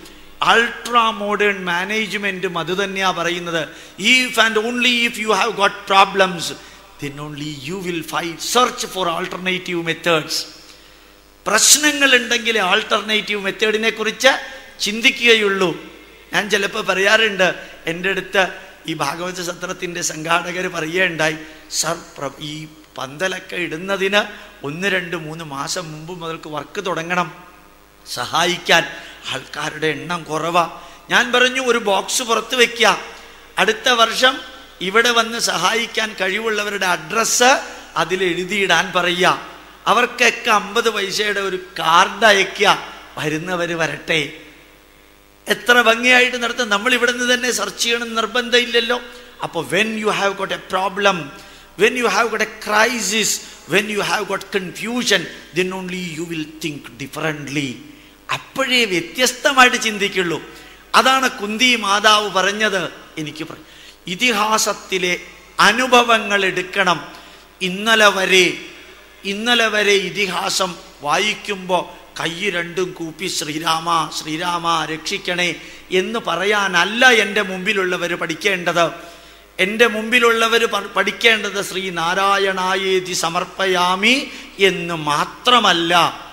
അൾട്രാ മോഡേൺ മാനേജ്മെന്റും അത് തന്നെയാ പറയുന്നത് if and only if you have got problems then only you will find search for alternative methods പ്രശ്നങ്ങൾ ഉണ്ടെങ്കിൽ ആൾട്ടർനേറ്റീവ് മെത്തേഡിനെ കുറിച്ച് ചിന്തിക്കുകയുള്ളൂ ഞാൻ ചിലപ്പോൾ പറയാറുണ്ട് എൻ്റെ അടുത്ത് ഈ ഭാഗവത സത്രത്തിൻ്റെ സംഘാടകർ പറയുകയുണ്ടായി സർ പ്ര ഈ പന്തലൊക്കെ ഇടുന്നതിന് ഒന്ന് രണ്ട് മൂന്ന് മാസം മുമ്പ് മുതൽക്ക് വർക്ക് തുടങ്ങണം സഹായിക്കാൻ ആൾക്കാരുടെ എണ്ണം കുറവാ ഞാൻ പറഞ്ഞു ഒരു ബോക്സ് പുറത്ത് വെക്കുക അടുത്ത വർഷം ഇവിടെ വന്ന് സഹായിക്കാൻ കഴിവുള്ളവരുടെ അഡ്രസ്സ് അതിൽ എഴുതിയിടാൻ പറയുക അവർക്കൊക്കെ അമ്പത് പൈസയുടെ ഒരു കാർഡ് അയക്കുക വരുന്നവർ വരട്ടെ എത്ര ഭംഗിയായിട്ട് നടത്തും നമ്മൾ ഇവിടെ നിന്ന് തന്നെ സെർച്ച് ചെയ്യണം നിർബന്ധമില്ലല്ലോ അപ്പോൾ when you have got a problem when you have got a crisis when you have got confusion then only you will think differently അപ്പോഴേ വ്യത്യസ്തമായിട്ട് ചിന്തിക്കുള്ളൂ അതാണ് കുന്തി മാതാവ് പറഞ്ഞത് എനിക്ക് പറ- ഇതിഹാസത്തിലെ അനുഭവങ്ങൾ എടുക്കണം ഇന്നലെ വരെ ഇന്നലെ വരെ ഇതിഹാസം വായിക്കുമ്പോൾ കൈ രണ്ടും കൂപ്പി ശ്രീരാമ ശ്രീരാമ രക്ഷിക്കണേ എന്ന് പറയാനല്ല എൻ്റെ മുമ്പിലുള്ളവർ പഠിക്കേണ്ടത് എൻ്റെ മുമ്പിലുള്ളവർ പ- പഠിക്കേണ്ടത് ശ്രീനാരായണായേതി സമർപ്പയാമി എന്ന് മാത്രമല്ല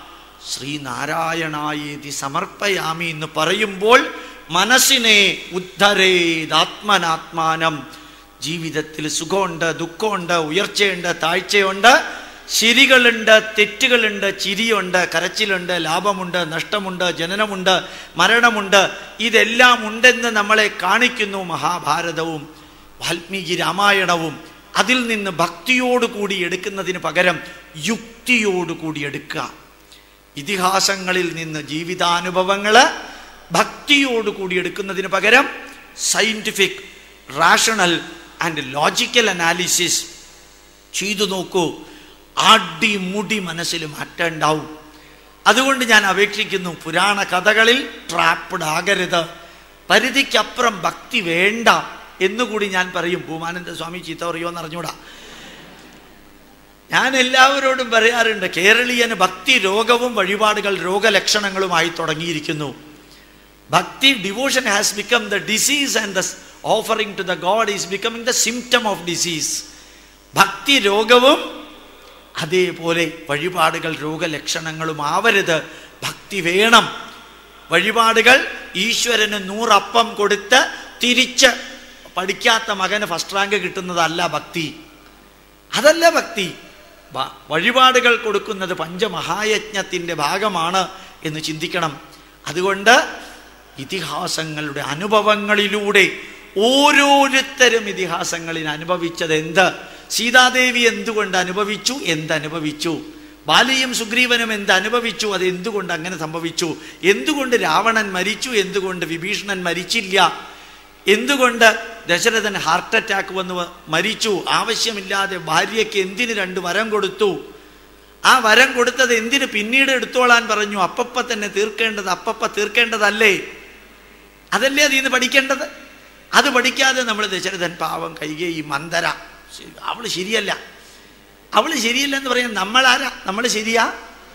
ശ്രീനാരായണായേതി സമർപ്പയാമി എന്ന് പറയുമ്പോൾ മനസ്സിനെ ഉദ്ധരേതാത്മനാത്മാനം ജീവിതത്തിൽ സുഖമുണ്ട് ദുഃഖമുണ്ട് ഉയർച്ചയുണ്ട് താഴ്ചയുണ്ട് ശരികളുണ്ട് തെറ്റുകളുണ്ട് ചിരിയുണ്ട് കരച്ചിലുണ്ട് ലാഭമുണ്ട് നഷ്ടമുണ്ട് ജനനമുണ്ട് മരണമുണ്ട് ഇതെല്ലാം ഉണ്ടെന്ന് നമ്മളെ കാണിക്കുന്നു മഹാഭാരതവും വാൽമീകി രാമായണവും അതിൽ നിന്ന് ഭക്തിയോടുകൂടി എടുക്കുന്നതിന് പകരം യുക്തിയോടുകൂടി എടുക്കുക ഇതിഹാസങ്ങളിൽ നിന്ന് ജീവിതാനുഭവങ്ങൾ ഭക്തിയോടുകൂടി എടുക്കുന്നതിന് പകരം scientific rational and logical analysis ചെയ്തു നോക്കൂ അടിമുടി മനസ്സിൽ മാറ്റം ഉണ്ടാവും അതുകൊണ്ട് ഞാൻ അപേക്ഷിക്കുന്നു പുരാണ കഥകളിൽ ട്രാപ്ഡ് ആകരുത് പരിധിക്കപ്പുറം ഭക്തി വേണ്ട എന്നുകൂടി ഞാൻ പറയും ഭൂമാനന്ദ സ്വാമി ചീത്ത പറയുമോന്ന് അറിഞ്ഞൂടാ ഞാൻ എല്ലാവരോടും പറയാറുണ്ട് കേരളീയന് ഭക്തി രോഗവും വഴിപാടുകൾ രോഗലക്ഷണങ്ങളുമായി തുടങ്ങിയിരിക്കുന്നു ഭക്തി devotion has become the disease and the offering to the God is becoming the symptom of disease ഭക്തി രോഗവും അതേപോലെ വഴിപാടുകൾ രോഗലക്ഷണങ്ങളും ആവരുത് ഭക്തി വേണം വഴിപാടുകൾ ഈശ്വരന് നൂറപ്പം കൊടുത്ത് തിരിച്ച് പഠിക്കാത്ത മകന് ഫസ്റ്റ് റാങ്ക് കിട്ടുന്നതല്ല ഭക്തി അതല്ല ഭക്തി വ- വഴിപാടുകൾ കൊടുക്കുന്നത് പഞ്ചമഹായജ്ഞത്തിൻ്റെ ഭാഗമാണ് എന്ന് ചിന്തിക്കണം അതുകൊണ്ട് ഇതിഹാസങ്ങളുടെ അനുഭവങ്ങളിലൂടെ ഓരോരുത്തരും ഇതിഹാസങ്ങളിൽ അനുഭവിച്ചത് എന്ത് സീതാദേവി എന്തുകൊണ്ട് അനുഭവിച്ചു എന്തനുഭവിച്ചു ബാലിയും സുഗ്രീവനും എന്ത് അനുഭവിച്ചു അത് എന്തുകൊണ്ട് അങ്ങനെ സംഭവിച്ചു എന്തുകൊണ്ട് രാവണൻ മരിച്ചു എന്തുകൊണ്ട് വിഭീഷണൻ മരിച്ചില്ല എന്തുകൊണ്ട് ദശരഥൻ ഹാർട്ട് അറ്റാക്ക് വന്ന് വ- മരിച്ചു ആവശ്യമില്ലാതെ ഭാര്യയ്ക്ക് എന്തിന് രണ്ട് വരം കൊടുത്തു ആ വരം കൊടുത്തത് എന്തിന് പിന്നീട് എടുത്തോളാൻ പറഞ്ഞു അപ്പപ്പ തന്നെ തീർക്കേണ്ടത് അപ്പപ്പ തീർക്കേണ്ടതല്ലേ അതല്ലേ അതിൽ നിന്ന് പഠിക്കേണ്ടത് അത് പഠിക്കാതെ നമ്മൾ ദശരഥൻ പാവം കൈകെ ഈ മന്ദര ശരി, അവള് ശരിയല്ല അവള് ശരിയല്ല എന്ന് പറയാൻ നമ്മളാരാ നമ്മൾ ശരിയാ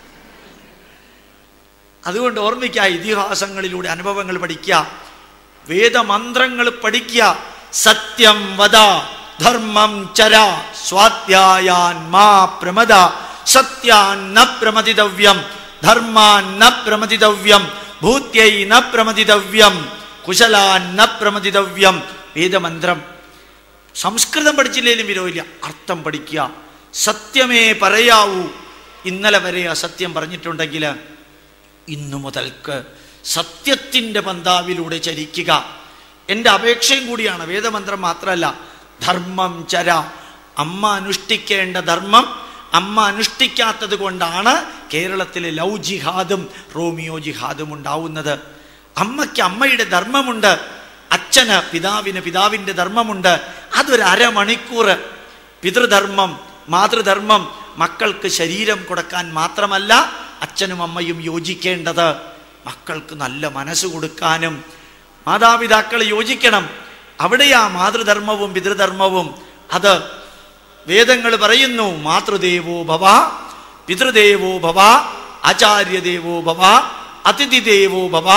അതുകൊണ്ട് ഓർമ്മിക്കുക ഇതിഹാസങ്ങളിലൂടെ അനുഭവങ്ങൾ പഠിക്കുക വേദമന്ത്രങ്ങൾ പഠിക്കുക സത്യം വദ ധർമ്മം ചര സ്വാധ്യായാൻ മാ പ്രമദ സത്യാൻ ന പ്രമതിതവ്യം ധർമാൻ ന പ്രമതിതവ്യം ഭൂത്യൈ ന പ്രമതിതവ്യം കുശലാൻ ന പ്രമതിതവ്യം വേദമന്ത്രം സംസ്കൃതം പഠിച്ചില്ലേലും വിരോധമില്ല അർത്ഥം പഠിക്കുക സത്യമേ പറയാവൂ ഇന്നലെ വരെ അസത്യം പറഞ്ഞിട്ടുണ്ടെങ്കിൽ ഇന്നു മുതൽക്ക് സത്യത്തിൻ്റെ പന്താവിലൂടെ ചരിക്കുക എൻ്റെ അപേക്ഷയും കൂടിയാണ് വേദമന്ത്രം മാത്രമല്ല ധർമ്മം ചര അമ്മ അനുഷ്ഠിക്കേണ്ട ധർമ്മം അമ്മ അനുഷ്ഠിക്കാത്തത് കൊണ്ടാണ് കേരളത്തിലെ ലവ് ജിഹാദും റോമിയോ ജിഹാദും ഉണ്ടാവുന്നത് അമ്മയ്ക്ക് അമ്മയുടെ ധർമ്മമുണ്ട് അച്ഛന് പിതാവിന് പിതാവിൻ്റെ ധർമ്മമുണ്ട് അതൊരു അരമണിക്കൂർ പിതൃധർമ്മം മാതൃധർമ്മം മക്കൾക്ക് ശരീരം കൊടുക്കാൻ മാത്രമല്ല അച്ഛനും അമ്മയും യോജിക്കേണ്ടത് മക്കൾക്ക് നല്ല മനസ്സ് കൊടുക്കാനും മാതാപിതാക്കൾ യോജിക്കണം അവിടെയാ മാതൃധർമ്മവും പിതൃധർമ്മവും അത് വേദങ്ങൾ പറയുന്നു മാതൃദേവോ ഭവ പിതൃദേവോ ഭവ ആചാര്യദേവോ ഭവ അതിഥിദേവോ ഭവ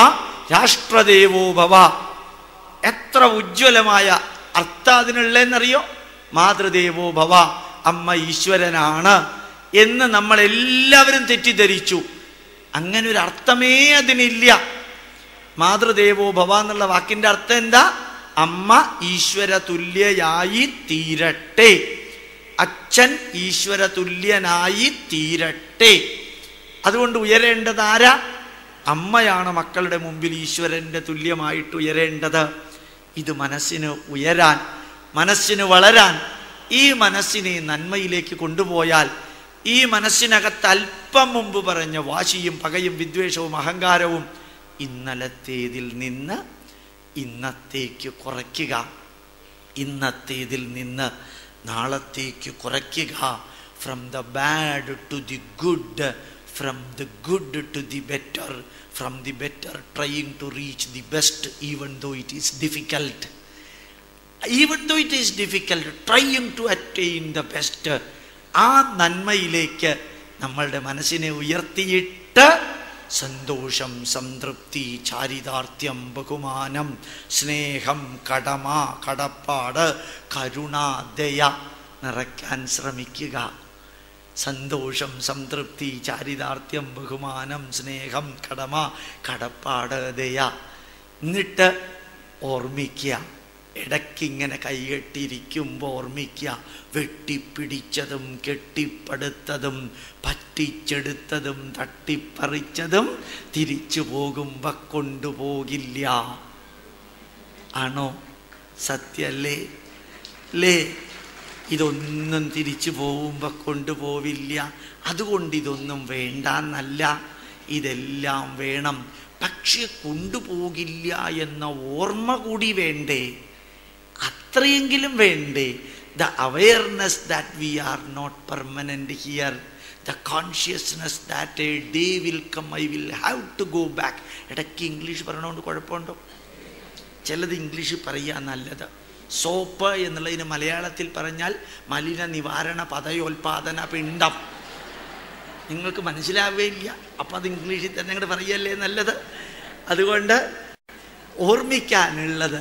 രാഷ്ട്രദേവോ ഭവ എത്ര ഉജ്ജ്വലമായ അർത്ഥ അതിനുള്ളതെന്നറിയോ മാതൃദേവോ ഭവ അമ്മ ഈശ്വരനാണ് എന്ന് നമ്മൾ എല്ലാവരും തെറ്റിദ്ധരിച്ചു അങ്ങനെ ഒരു അർത്ഥമേ അതിനില്ല മാതൃദേവോ ഭവ എന്നുള്ള വാക്കിന്റെ അർത്ഥം എന്താ അമ്മ ഈശ്വര തുല്യയായി തീരട്ടെ അച്ഛൻ ഈശ്വര തുല്യനായി തീരട്ടെ അതുകൊണ്ട് ഉയരേണ്ടത് ആരാ അമ്മയാണ് മക്കളുടെ മുമ്പിൽ ഈശ്വരന്റെ തുല്യമായിട്ട് ഉയരേണ്ടത് ഇത് മനസ്സിന് ഉയരാൻ മനസ്സിന് വളരാൻ ഈ മനസ്സിനെ നന്മയിലേക്ക് കൊണ്ടുപോയാൽ ഈ മനസ്സിനകത്ത് അല്പം മുമ്പ് പറഞ്ഞ വാശിയും പകയും വിദ്വേഷവും അഹങ്കാരവും ഇന്നലത്തേതിൽ നിന്ന് ഇന്നത്തേക്ക് കുറയ്ക്കുക ഇന്നത്തേതിൽ നിന്ന് നാളത്തേക്ക് കുറയ്ക്കുക from the bad to the good from the good to the better from the better trying to reach the best even though it is difficult even though it is difficult trying to attain the best ആ നന്മയിലേക്ക് നമ്മളുടെ മനസ്സിനെ ഉയർത്തിയിട്ട് സന്തോഷം സംതൃപ്തി ചാരിതാർത്ഥ്യം ബഹുമാനം സ്നേഹം കടമ കടപ്പാട് കരുണ ദയ നിറയ്ക്കാൻ ശ്രമിക്കുക സന്തോഷം സംതൃപ്തി ചാരിതാർത്ഥ്യം ബഹുമാനം സ്നേഹം കടമ കടപ്പാട് ദയ എന്നിട്ട് ഓർമ്മിക്കുക ഇടയ്ക്കിങ്ങനെ കൈകെട്ടിരിക്കുമ്പോൾ ഓർമ്മിക്കുക വെട്ടിപ്പിടിച്ചതും കെട്ടിപ്പടുത്തതും പറ്റിച്ചെടുത്തതും തട്ടിപ്പറിച്ചതും തിരിച്ചു പോകുമ്പോ കൊണ്ടുപോകില്ല ആണോ സത്യല്ലേ ലേ ഇതൊന്നും തിരിച്ചു പോകുമ്പോ കൊണ്ടുപോവില്ല അതുകൊണ്ട് ഇതൊന്നും വേണ്ടെന്നല്ല ഇതെല്ലാം വേണം പക്ഷെ കൊണ്ടുപോകില്ല എന്ന ഓർമ്മ കൂടി വേണ്ടേ അത്രയെങ്കിലും വേണ്ടേ the awareness that we are not permanent here the consciousness that a day will come I will have to go back ഇടയ്ക്ക് ഇംഗ്ലീഷ് പറയണോണ്ട് കുഴപ്പമുണ്ടോ ചിലത് ഇംഗ്ലീഷ് പറയുക നല്ലത് സോപ്പ് എന്നുള്ളതിന് മലയാളത്തിൽ പറഞ്ഞാൽ മലിന നിവാരണ പദയോൽപാദന പിണ്ഡം നിങ്ങൾക്ക് മനസ്സിലാവുകയില്ല അപ്പം അത് ഇംഗ്ലീഷിൽ തന്നെ അങ്ങോട്ട് പറയല്ലേ നല്ലത് അതുകൊണ്ട് ഓർമ്മിക്കാനുള്ളത്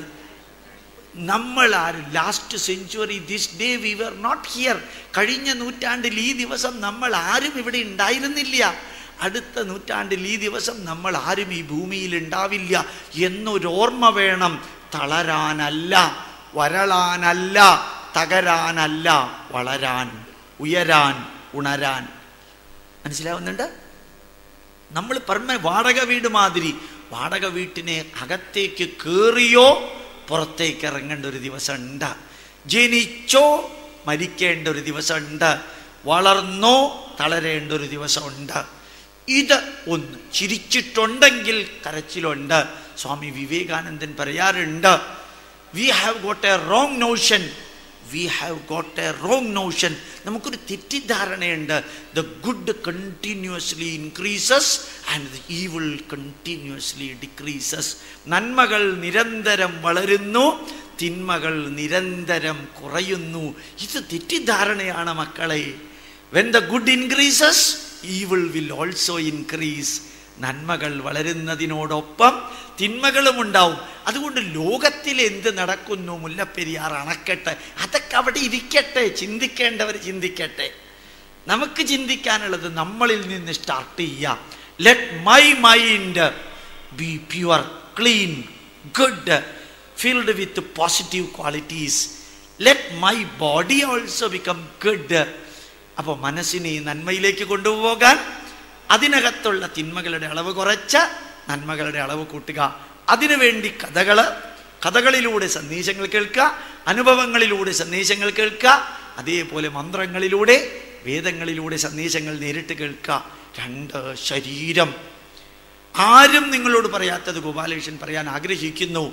നമ്മൾ ആര് last century this day we were not here കഴിഞ്ഞ നൂറ്റാണ്ടിൽ ഈ ദിവസം നമ്മൾ ആരും ഇവിടെ ഉണ്ടായിരുന്നില്ല അടുത്ത നൂറ്റാണ്ടിൽ ഈ ദിവസം നമ്മൾ ആരും ഈ ഭൂമിയിൽ ഉണ്ടാവില്ല എന്നൊരോർമ്മ വേണം തളരാനല്ല വരളാനല്ല തകരാനല്ല വളരാൻ ഉയരാൻ ഉണരാൻ മനസ്സിലാവുന്നുണ്ട് നമ്മൾ പെർമ വാടക വീട് മാതിരി വാടക വീട്ടിനെ അകത്തേക്ക് കയറിയോ പുറത്തേക്ക് ഇറങ്ങേണ്ട ഒരു ദിവസം ഉണ്ട് ജനിച്ചോ മരിക്കേണ്ട ഒരു ദിവസം ഉണ്ട് വളർന്നോ തളരേണ്ട ഒരു ദിവസം ഉണ്ട് ഇത് ഒന്ന് ചിരിച്ചിട്ടുണ്ടെങ്കിൽ കരച്ചിലുണ്ട് സ്വാമി വിവേകാനന്ദൻ പറയാറുണ്ട് we have got a wrong notion we have got a wrong notion നമുക്കൊരു തെറ്റിദ്ധാരണയുണ്ട് the good continuously increases and the evil continuously decreases നന്മകൾ നിരന്തരം വളരുന്നു തിന്മകൾ നിരന്തരം കുറയുന്നു ഇത് തെറ്റിദ്ധാരണയാണ് മക്കളെ when the good increases evil will also increase നന്മകൾ വളരുന്നതിനോടൊപ്പം തിന്മകളും ഉണ്ടാവും അതുകൊണ്ട് ലോകത്തിൽ എന്ത് നടക്കുന്നു മുല്ലപ്പെരിയാർ അണക്കെട്ട് അതൊക്കെ അവിടെ ഇരിക്കട്ടെ ചിന്തിക്കേണ്ടവർ ചിന്തിക്കട്ടെ നമുക്ക് ചിന്തിക്കാനുള്ളത് നമ്മളിൽ നിന്ന് സ്റ്റാർട്ട് ചെയ്യാം let my mind be pure clean good filled with positive qualities let my body also become good അപ്പോൾ മനസ്സിനെ നന്മയിലേക്ക് കൊണ്ടുപോകാൻ അതിനകത്തുള്ള തിന്മകളുടെ അളവ് കുറച്ച് നന്മകളുടെ അളവ് കൂട്ടുക അതിനുവേണ്ടി കഥകൾ കഥകളിലൂടെ സന്ദേശങ്ങൾ കേൾക്കുക അനുഭവങ്ങളിലൂടെ സന്ദേശങ്ങൾ കേൾക്കുക അതേപോലെ മന്ത്രങ്ങളിലൂടെ വേദങ്ങളിലൂടെ സന്ദേശങ്ങൾ നേരിട്ട് കേൾക്കുക രണ്ട് ശരീരം ആരും നിങ്ങളോട് പറയാത്തത് ഗോപാലകൃഷ്ണൻ പറയാൻ ആഗ്രഹിക്കുന്നു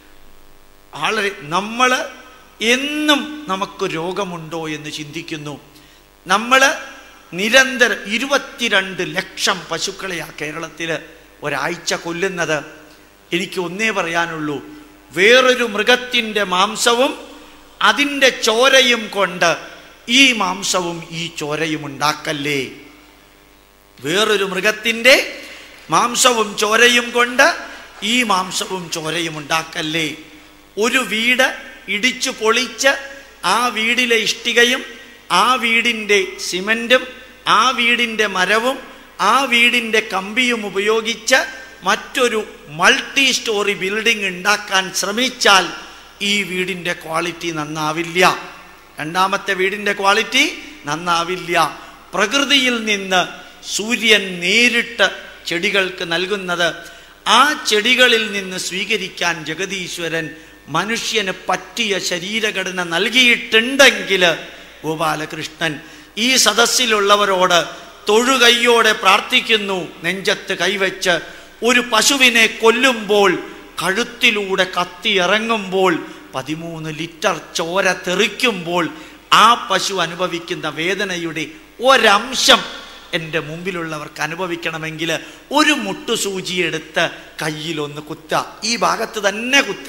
വളരെ നമ്മൾ എന്നും നമുക്ക് രോഗമുണ്ടോ എന്ന് ചിന്തിക്കുന്നു നമ്മൾ നിരന്തരം ഇരുപത്തിരണ്ട് ലക്ഷം പശുക്കളെയാ കേരളത്തിൽ ഒരാഴ്ച കൊല്ലുന്നത് എനിക്ക് ഒന്നേ പറയാനുള്ളൂ വേറൊരു മൃഗത്തിൻ്റെ മാംസവും അതിൻ്റെ ചോരയും കൊണ്ട് ഈ മാംസവും ഈ ചോരയും ഉണ്ടാക്കല്ലേ വേറൊരു മൃഗത്തിൻ്റെ മാംസവും ചോരയും കൊണ്ട് ഈ മാംസവും ചോരയും ഉണ്ടാക്കല്ലേ ഒരു വീട് ഇടിച്ചു പൊളിച്ച് ആ വീടിലെ ഇഷ്ടികയും ആ വീടിൻ്റെ സിമൻറ്റും ആ വീടിൻ്റെ മരവും ആ വീടിൻ്റെ കമ്പിയും ഉപയോഗിച്ച് മറ്റൊരു മൾട്ടി സ്റ്റോറി ബിൽഡിംഗ് ഉണ്ടാക്കാൻ ശ്രമിച്ചാൽ ഈ വീടിൻ്റെ ക്വാളിറ്റി നന്നാവില്ല രണ്ടാമത്തെ വീടിൻ്റെ ക്വാളിറ്റി നന്നാവില്ല പ്രകൃതിയിൽ നിന്ന് സൂര്യൻ നേരിട്ട് ചെടികൾക്ക് നൽകുന്നത് ആ ചെടികളിൽ നിന്ന് സ്വീകരിക്കാൻ ജഗതീശ്വരൻ മനുഷ്യന് പറ്റിയ ശരീരഘടന നൽകിയിട്ടുണ്ടെങ്കിൽ ഗോപാലകൃഷ്ണൻ ഈ സദസ്സിലുള്ളവരോട് തൊഴുകൈയോടെ പ്രാർത്ഥിക്കുന്നു നെഞ്ചത്ത് കൈവച്ച് ഒരു പശുവിനെ കൊല്ലുമ്പോൾ കഴുത്തിലൂടെ കത്തി ഇറങ്ങുമ്പോൾ പതിമൂന്ന് ലിറ്റർ ചോര തെറിക്കുമ്പോൾ ആ പശു അനുഭവിക്കുന്ന വേദനയുടെ ഒരംശം എൻ്റെ മുമ്പിലുള്ളവർക്ക് അനുഭവിക്കണമെങ്കിൽ ഒരു മുട്ടുസൂചി എടുത്ത് കയ്യിലൊന്ന് കുത്ത ഈ ഭാഗത്ത് തന്നെ കുത്ത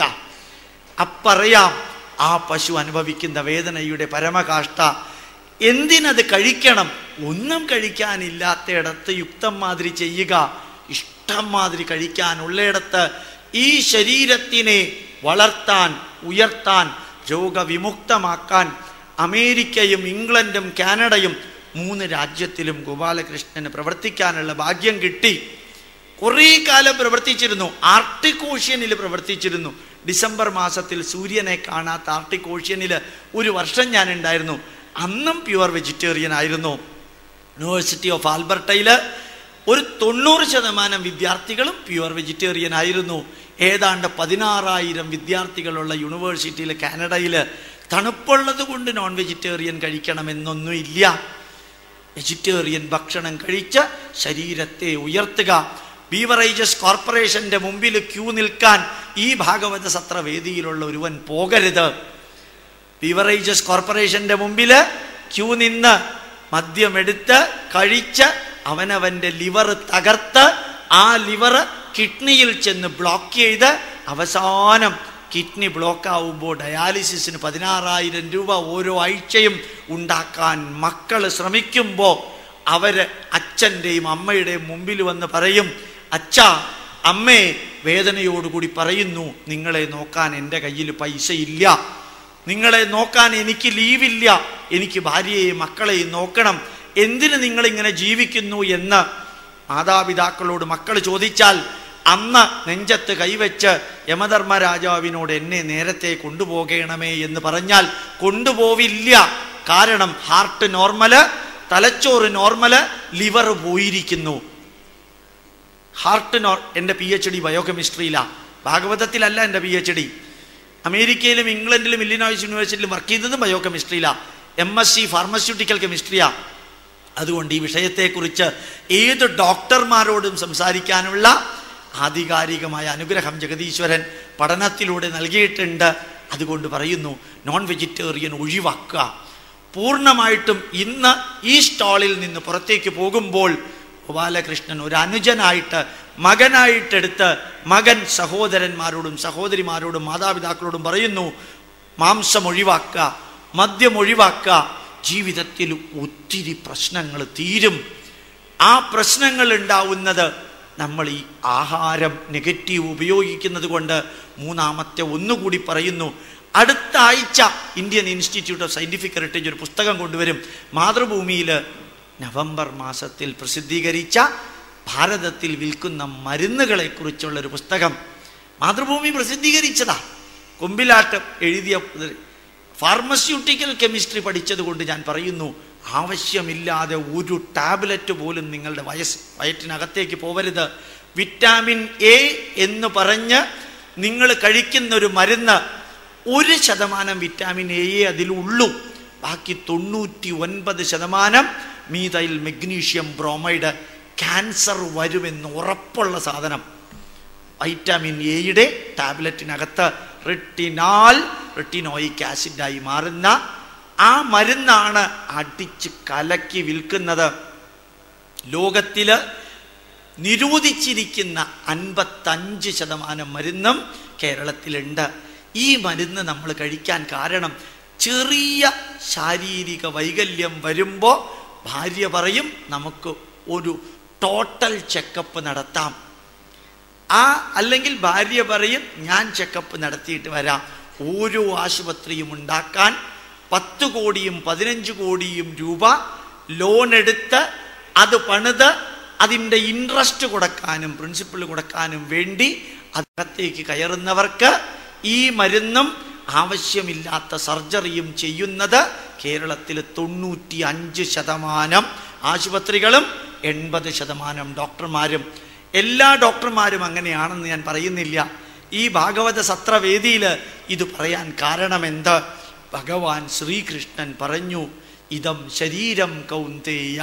അപ്പറയാം ആ പശു അനുഭവിക്കുന്ന വേദനയുടെ പരമകാഷ്ട എന്തിനത് കഴിക്കണം ഒന്നും കഴിക്കാനില്ലാത്തയിടത്ത് യുക്തം മാതിരി ചെയ്യുക ഇഷ്ടം മാതിരി കഴിക്കാനുള്ളയിടത്ത് ഈ ശരീരത്തിനെ വളർത്താൻ ഉയർത്താൻ രോഗവിമുക്തമാക്കാൻ അമേരിക്കയും ഇംഗ്ലണ്ടും കാനഡയും മൂന്ന് രാജ്യത്തിലും ഗോപാലകൃഷ്ണന് പ്രവർത്തിക്കാനുള്ള ഭാഗ്യം കിട്ടി കുറേ കാലം പ്രവർത്തിച്ചിരുന്നു ആർട്ടിക് ഓഷ്യനിൽ പ്രവർത്തിച്ചിരുന്നു ഡിസംബർ മാസത്തിൽ സൂര്യനെ കാണാത്ത ആർട്ടിക് ഓഷ്യനിൽ ഒരു വർഷം ഞാൻ ഉണ്ടായിരുന്നു അന്നും പ്യുവർ വെജിറ്റേറിയൻ ആയിരുന്നു യൂണിവേഴ്സിറ്റി ഓഫ് ആൽബർട്ടയിൽ ഒരു തൊണ്ണൂറ് ശതമാനം വിദ്യാർത്ഥികളും പ്യുവർ വെജിറ്റേറിയൻ ആയിരുന്നു ഏതാണ്ട് പതിനാറായിരം വിദ്യാർത്ഥികളുള്ള യൂണിവേഴ്സിറ്റിയിൽ കാനഡയിൽ തണുപ്പുള്ളത് കൊണ്ട് നോൺ വെജിറ്റേറിയൻ കഴിക്കണമെന്നൊന്നുമില്ല വെജിറ്റേറിയൻ ഭക്ഷണം കഴിച്ച് ശരീരത്തെ ഉയർത്തുക ബീവറേജസ് കോർപ്പറേഷന്റെ മുമ്പിൽ ക്യൂ നിൽക്കാൻ ഈ ഭാഗവത സത്ര വേദിയിലുള്ള ഒരുവൻ പോകരുത് ബീവറേജസ് കോർപ്പറേഷന്റെ മുമ്പിൽ ക്യൂ നിന്ന് മദ്യമെടുത്ത് കഴിച്ച് അവനവന്റെ ലിവർ തകർത്ത് ആ ലിവർ കിഡ്നിയിൽ ചെന്ന് ബ്ലോക്ക് ചെയ്ത് അവസാനം കിഡ്നി ബ്ലോക്ക് ആവുമ്പോൾ ഡയാലിസിസിന് പതിനാറായിരം രൂപ ഓരോ ആഴ്ചയും ഉണ്ടാക്കാൻ മക്കൾ ശ്രമിക്കുമ്പോൾ അവര് അച്ഛൻ്റെയും അമ്മയുടെയും മുമ്പിൽ വന്ന് പറയും അച്ഛ അമ്മേ വേദനയോടുകൂടി പറയുന്നു നിങ്ങളെ നോക്കാൻ എൻ്റെ കയ്യിൽ പൈസ ഇല്ല നിങ്ങളെ നോക്കാൻ എനിക്ക് ലീവില്ല എനിക്ക് ഭാര്യയെയും മക്കളെയും നോക്കണം എന്തിന് നിങ്ങളിങ്ങനെ ജീവിക്കുന്നു എന്ന് മാതാപിതാക്കളോട് മക്കൾ ചോദിച്ചാൽ അന്ന് നെഞ്ചത്ത് കൈവച്ച് യമധർമ്മ രാജാവിനോട് എന്നെ നേരത്തെ കൊണ്ടുപോകണമേ എന്ന് പറഞ്ഞാൽ കൊണ്ടുപോവില്ല കാരണം ഹാർട്ട് നോർമല് തലച്ചോറ് നോർമല് ലിവർ പോയിരിക്കുന്നു ഹാർട്ട് നോർ എൻ്റെ പി എച്ച് ഡി ബയോകെമിസ്ട്രിയിലാണ് ഭാഗവതത്തിലല്ല എൻ്റെ പി എച്ച് ഡി അമേരിക്കയിലും ഇംഗ്ലണ്ടിലും ഇല്ലിനോയ്സ് യൂണിവേഴ്സിറ്റിയിലും വർക്ക് ചെയ്തതും ബയോകെമിസ്ട്രിയിലാണ് എം എസ് സി ഫാർമസ്യൂട്ടിക്കൽ കെമിസ്ട്രിയാണ് അതുകൊണ്ട് ഈ വിഷയത്തെക്കുറിച്ച് ഏത് ഡോക്ടർമാരോടും സംസാരിക്കാനുള്ള ആധികാരികമായ അനുഗ്രഹം ജഗതീശ്വരൻ പഠനത്തിലൂടെ നൽകിയിട്ടുണ്ട് അതുകൊണ്ട് പറയുന്നു നോൺ വെജിറ്റേറിയൻ ഒഴിവാക്കുക പൂർണ്ണമായിട്ടും ഇന്ന് ഈ സ്റ്റാളിൽ നിന്ന് പുറത്തേക്ക് പോകുമ്പോൾ ഗോപാലകൃഷ്ണൻ ഒരു അനുജനായിട്ട് മകനായിട്ടെടുത്ത് മകൻ സഹോദരന്മാരോടും സഹോദരിമാരോടും മാതാപിതാക്കളോടും പറയുന്നു മാംസം ഒഴിവാക്കുക മദ്യം ഒഴിവാക്കുക ജീവിതത്തിൽ ഒത്തിരി പ്രശ്നങ്ങൾ തീരും ആ പ്രശ്നങ്ങൾ ഉണ്ടാവുന്നത് നമ്മൾ ഈ ആഹാരം നെഗറ്റീവ് ഉപയോഗിക്കുന്നത് കൊണ്ട് മൂന്നാമത്തെ ഒന്നുകൂടി പറയുന്നു അടുത്ത ആഴ്ച Indian Institute of Scientific Heritage ഒരു പുസ്തകം കൊണ്ടുവരും മാതൃഭൂമിയിൽ നവംബർ മാസത്തിൽ പ്രസിദ്ധീകരിച്ച ഭാരതത്തിൽ വിൽക്കുന്ന മരുന്നുകളെക്കുറിച്ചുള്ള ഒരു പുസ്തകം മാതൃഭൂമി പ്രസിദ്ധീകരിച്ചതാ കൊമ്പിലാട്ട് എഴുതിയ ഫാർമസ്യൂട്ടിക്കൽ കെമിസ്ട്രി പഠിച്ചത് കൊണ്ട് ഞാൻ പറയുന്നു ആവശ്യമില്ലാതെ ഒരു ടാബ്ലറ്റ് പോലും നിങ്ങളുടെ വയസ് വയറ്റിനകത്തേക്ക് പോവരുത് വിറ്റാമിൻ എ എന്ന് പറഞ്ഞ് നിങ്ങൾ കഴിക്കുന്ന ഒരു മരുന്ന് ഒരു ശതമാനം വിറ്റാമിൻ എയെ അതിലുള്ളൂ ബാക്കി തൊണ്ണൂറ്റി ഒൻപത് ശതമാനം മീതയിൽ മെഗ്നീഷ്യം ബ്രോമൈഡ് ക്യാൻസർ വരുമെന്ന് ഉറപ്പുള്ള സാധനം വൈറ്റാമിൻ എയുടെ ടാബ്ലറ്റിനകത്ത് റിട്ടിനാൽ റിട്ടിനോയിക് ആസിഡായി മാറുന്ന ആ മരുന്നാണ് അടിച്ച് കലക്കി വിൽക്കുന്നത് ലോകത്തില് നിരോധിച്ചിരിക്കുന്ന അൻപത്തഞ്ച് ശതമാനം മരുന്നും കേരളത്തിലുണ്ട് ഈ മരുന്ന് നമ്മൾ കഴിക്കാൻ കാരണം ചെറിയ ശാരീരിക വൈകല്യം വരുമ്പോൾ ഭാര്യ പറയും നമുക്ക് ഒരു ടോട്ടൽ ചെക്കപ്പ് നടത്താം ആ അല്ലെങ്കിൽ ഭാര്യ പറയും ഞാൻ ചെക്കപ്പ് നടത്തിയിട്ട് വരാം ഓരോ ആശുപത്രിയും ഉണ്ടാക്കാൻ പത്ത് കോടിയും പതിനഞ്ച് കോടിയും രൂപ ലോൺ എടുത്ത് അത് പണിത് അതിൻ്റെ ഇൻട്രസ്റ്റ് കൊടുക്കാനും പ്രിൻസിപ്പിൾ കൊടുക്കാനും വേണ്ടി അകത്തേക്ക് കയറുന്നവർക്ക് ഈ മരുന്നും ആവശ്യമില്ലാത്ത സർജറിയും ചെയ്യുന്നത് കേരളത്തിൽ തൊണ്ണൂറ്റി അഞ്ച് ശതമാനം ആശുപത്രികളും എൺപത് ശതമാനം ഡോക്ടർമാരും എല്ലാ ഡോക്ടർമാരും അങ്ങനെയാണെന്ന് ഞാൻ പറയുന്നില്ല ഈ ഭാഗവത സത്രവേദിയിൽ ഇത് പറയാൻ കാരണമെന്ത് ഭഗവാൻ ശ്രീകൃഷ്ണൻ പറഞ്ഞു ഇതം ശരീരം കൗന്തേയ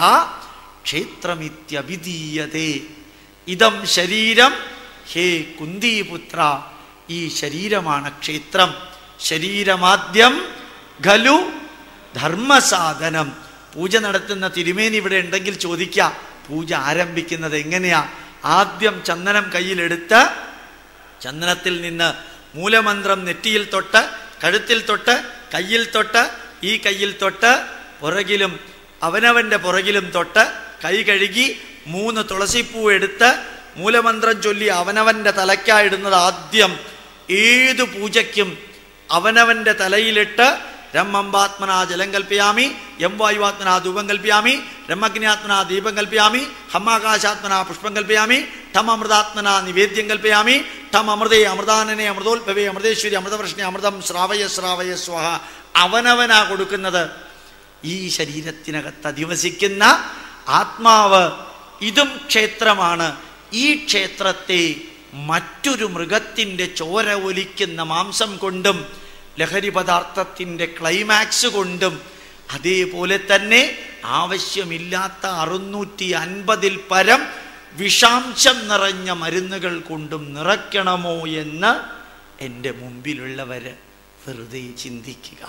ക്ഷേത്രമിത്യഭിധീയതേ ഇതം ശരീരം ഹേ കുന്തിപുത്ര ഈ ശരീരമാണ് ക്ഷേത്രം ശരീരമാദ്യം ഖലു ധർമ്മസാധനം പൂജ നടത്തുന്ന തിരുമേനി ഇവിടെ ഉണ്ടെങ്കിൽ ചോദിക്കാം പൂജ ആരംഭിക്കുന്നത് എങ്ങനെയാ ആദ്യം ചന്ദനം കയ്യിലെടുത്ത് ചന്ദനത്തിൽ നിന്ന് മൂലമന്ത്രം നെറ്റിയിൽ തൊട്ട് കഴുത്തിൽ തൊട്ട് കയ്യിൽ തൊട്ട് ഈ കയ്യിൽ തൊട്ട് പുറകിലും അവനവൻ്റെ പുറകിലും തൊട്ട് കൈ കഴുകി മൂന്ന് തുളസിപ്പൂ എടുത്ത് മൂലമന്ത്രം ചൊല്ലി അവനവൻ്റെ തലയ്ക്കായിടുന്നത് ആദ്യം ഏതു പൂജയ്ക്കും അവനവൻ്റെ തലയിലിട്ട് രമ്മമ്പാത്മനാ ജലം കൽപ്പയാമി എം വായുവാത്മനാ ധൂപം കൽപ്പയാമി രമ്മഗ്നിയാത്മനാ ദീപം കൽപ്പയാമി ഹമ്മാകാശാത്മനാ പുഷ്പം കൽപ്പയാമി ഠം അമൃതാത്മനാ നിവേദ്യം കൽപ്പയാമി ഠം അമൃതേ അമൃതാനനെ അമൃതോത്ഭവേ അമൃതേശ്വരി അമൃതവൃഷ്ണി അമൃതം ശ്രാവയ ശ്രാവയ സ്വഹ അവനവനാ കൊടുക്കുന്നത് ഈ ശരീരത്തിനകത്ത് അധിവസിക്കുന്ന ആത്മാവ് ഇതും ക്ഷേത്രമാണ് ഈ ക്ഷേത്രത്തെ മറ്റൊരു മൃഗത്തിൻ്റെ ചോര ഒലിക്കുന്ന മാംസം കൊണ്ടും ലഹരി പദാർത്ഥത്തിൻ്റെ ക്ലൈമാക്സ് കൊണ്ടും അതേപോലെ തന്നെ ആവശ്യമില്ലാത്ത അറുന്നൂറ്റി അൻപതിൽ പരം വിഷാംശം നിറഞ്ഞ മരുന്നുകൾ കൊണ്ടും നിറയ്ക്കണമോ എന്ന് എൻ്റെ മുമ്പിലുള്ളവർ വെറുതെ ചിന്തിക്കുക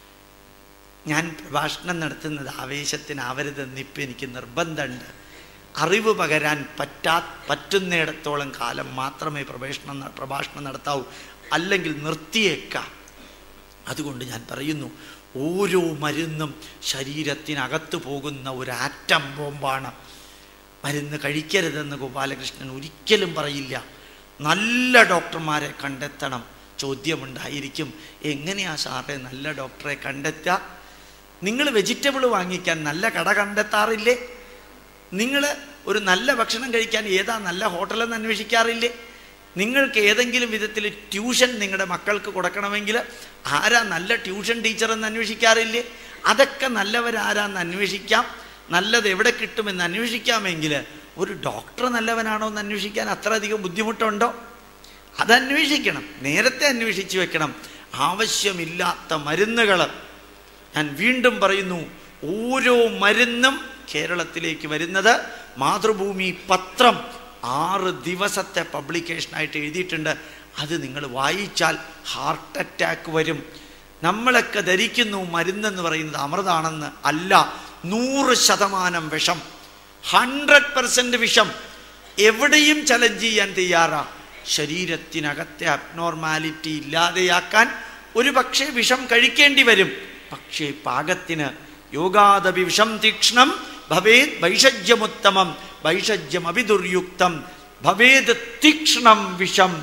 ഞാൻ പ്രഭാഷണം നടത്തുന്നത് ആവേശത്തിനാവരുതെന്ന് ഇപ്പം എനിക്ക് നിർബന്ധമുണ്ട് അറിവ് പകരാൻ പറ്റാ പറ്റുന്നിടത്തോളം കാലം മാത്രമേ പ്രവേശനം ന- പ്രഭാഷണം നടത്താവൂ അല്ലെങ്കിൽ നിർത്തിയേക്കാം അതുകൊണ്ട് ഞാൻ പറയുന്നു ഓരോ മരുന്നും ശരീരത്തിനകത്ത് പോകുന്ന ഒരു ആറ്റം ബോംബാണ് മരുന്ന് കഴിക്കരുതെന്ന് ഗോപാലകൃഷ്ണൻ ഒരിക്കലും പറയില്ല നല്ല ഡോക്ടർമാരെ കണ്ടെത്തണം ചോദ്യമുണ്ടായിരിക്കും എങ്ങനെയാ സാറേ നല്ല ഡോക്ടറെ കണ്ടെത്തുക നിങ്ങൾ വെജിറ്റബിൾ വാങ്ങിക്കാൻ നല്ല കട കണ്ടെത്താറില്ലേ നിങ്ങൾ ഒരു നല്ല ഭക്ഷണം കഴിക്കാൻ ഏതാ നല്ല ഹോട്ടലെന്ന് അന്വേഷിക്കാറില്ലേ നിങ്ങൾക്ക് ഏതെങ്കിലും വിധത്തിൽ ട്യൂഷൻ നിങ്ങളുടെ മക്കൾക്ക് കൊടുക്കണമെങ്കിൽ ആരാ നല്ല ട്യൂഷൻ ടീച്ചർ എന്ന് അന്വേഷിക്കാറില്ലേ അതൊക്കെ നല്ലവരാരാന്ന് അന്വേഷിക്കാം നല്ലത് എവിടെ കിട്ടുമെന്ന് അന്വേഷിക്കാമെങ്കിൽ ഒരു ഡോക്ടർ നല്ലവനാണോ എന്ന് അന്വേഷിക്കാൻ അത്ര അധികം ബുദ്ധിമുട്ടുണ്ടോ അതന്വേഷിക്കണം നേരത്തെ അന്വേഷിച്ച് വെക്കണം ആവശ്യമില്ലാത്ത മരുന്നുകൾ ഞാൻ വീണ്ടും പറയുന്നു ഓരോ മരുന്നും കേരളത്തിലേക്ക് വരുന്നത് മാതൃഭൂമി പത്രം ആറ് ദിവസത്തെ പബ്ലിക്കേഷനായിട്ട് എഴുതിയിട്ടുണ്ട് അത് നിങ്ങൾ വായിച്ചാൽ ഹാർട്ട് അറ്റാക്ക് വരും നമ്മളൊക്കെ ധരിക്കുന്നു മരുന്നെന്ന് പറയുന്നത് അമൃതാണെന്ന് അല്ല നൂറ് ശതമാനം വിഷം ഹൺഡ്രഡ് പെർസെൻറ്റ് വിഷം എവിടെയും ചലഞ്ച് ചെയ്യാൻ തയ്യാറാ ശരീരത്തിനകത്തെ അബ്നോർമാലിറ്റി ഇല്ലാതെയാക്കാൻ ഒരു പക്ഷേ വിഷം കഴിക്കേണ്ടി വരും പക്ഷേ പാകത്തിന് യോഗാദപി വിഷം തീക്ഷ്ണം ഭവേത് വൈഷജ്യമുത്തമം വൈഷജ്യമപി ദുർയുക്തം ഭവേത് തീക്ഷ്ണം വിഷം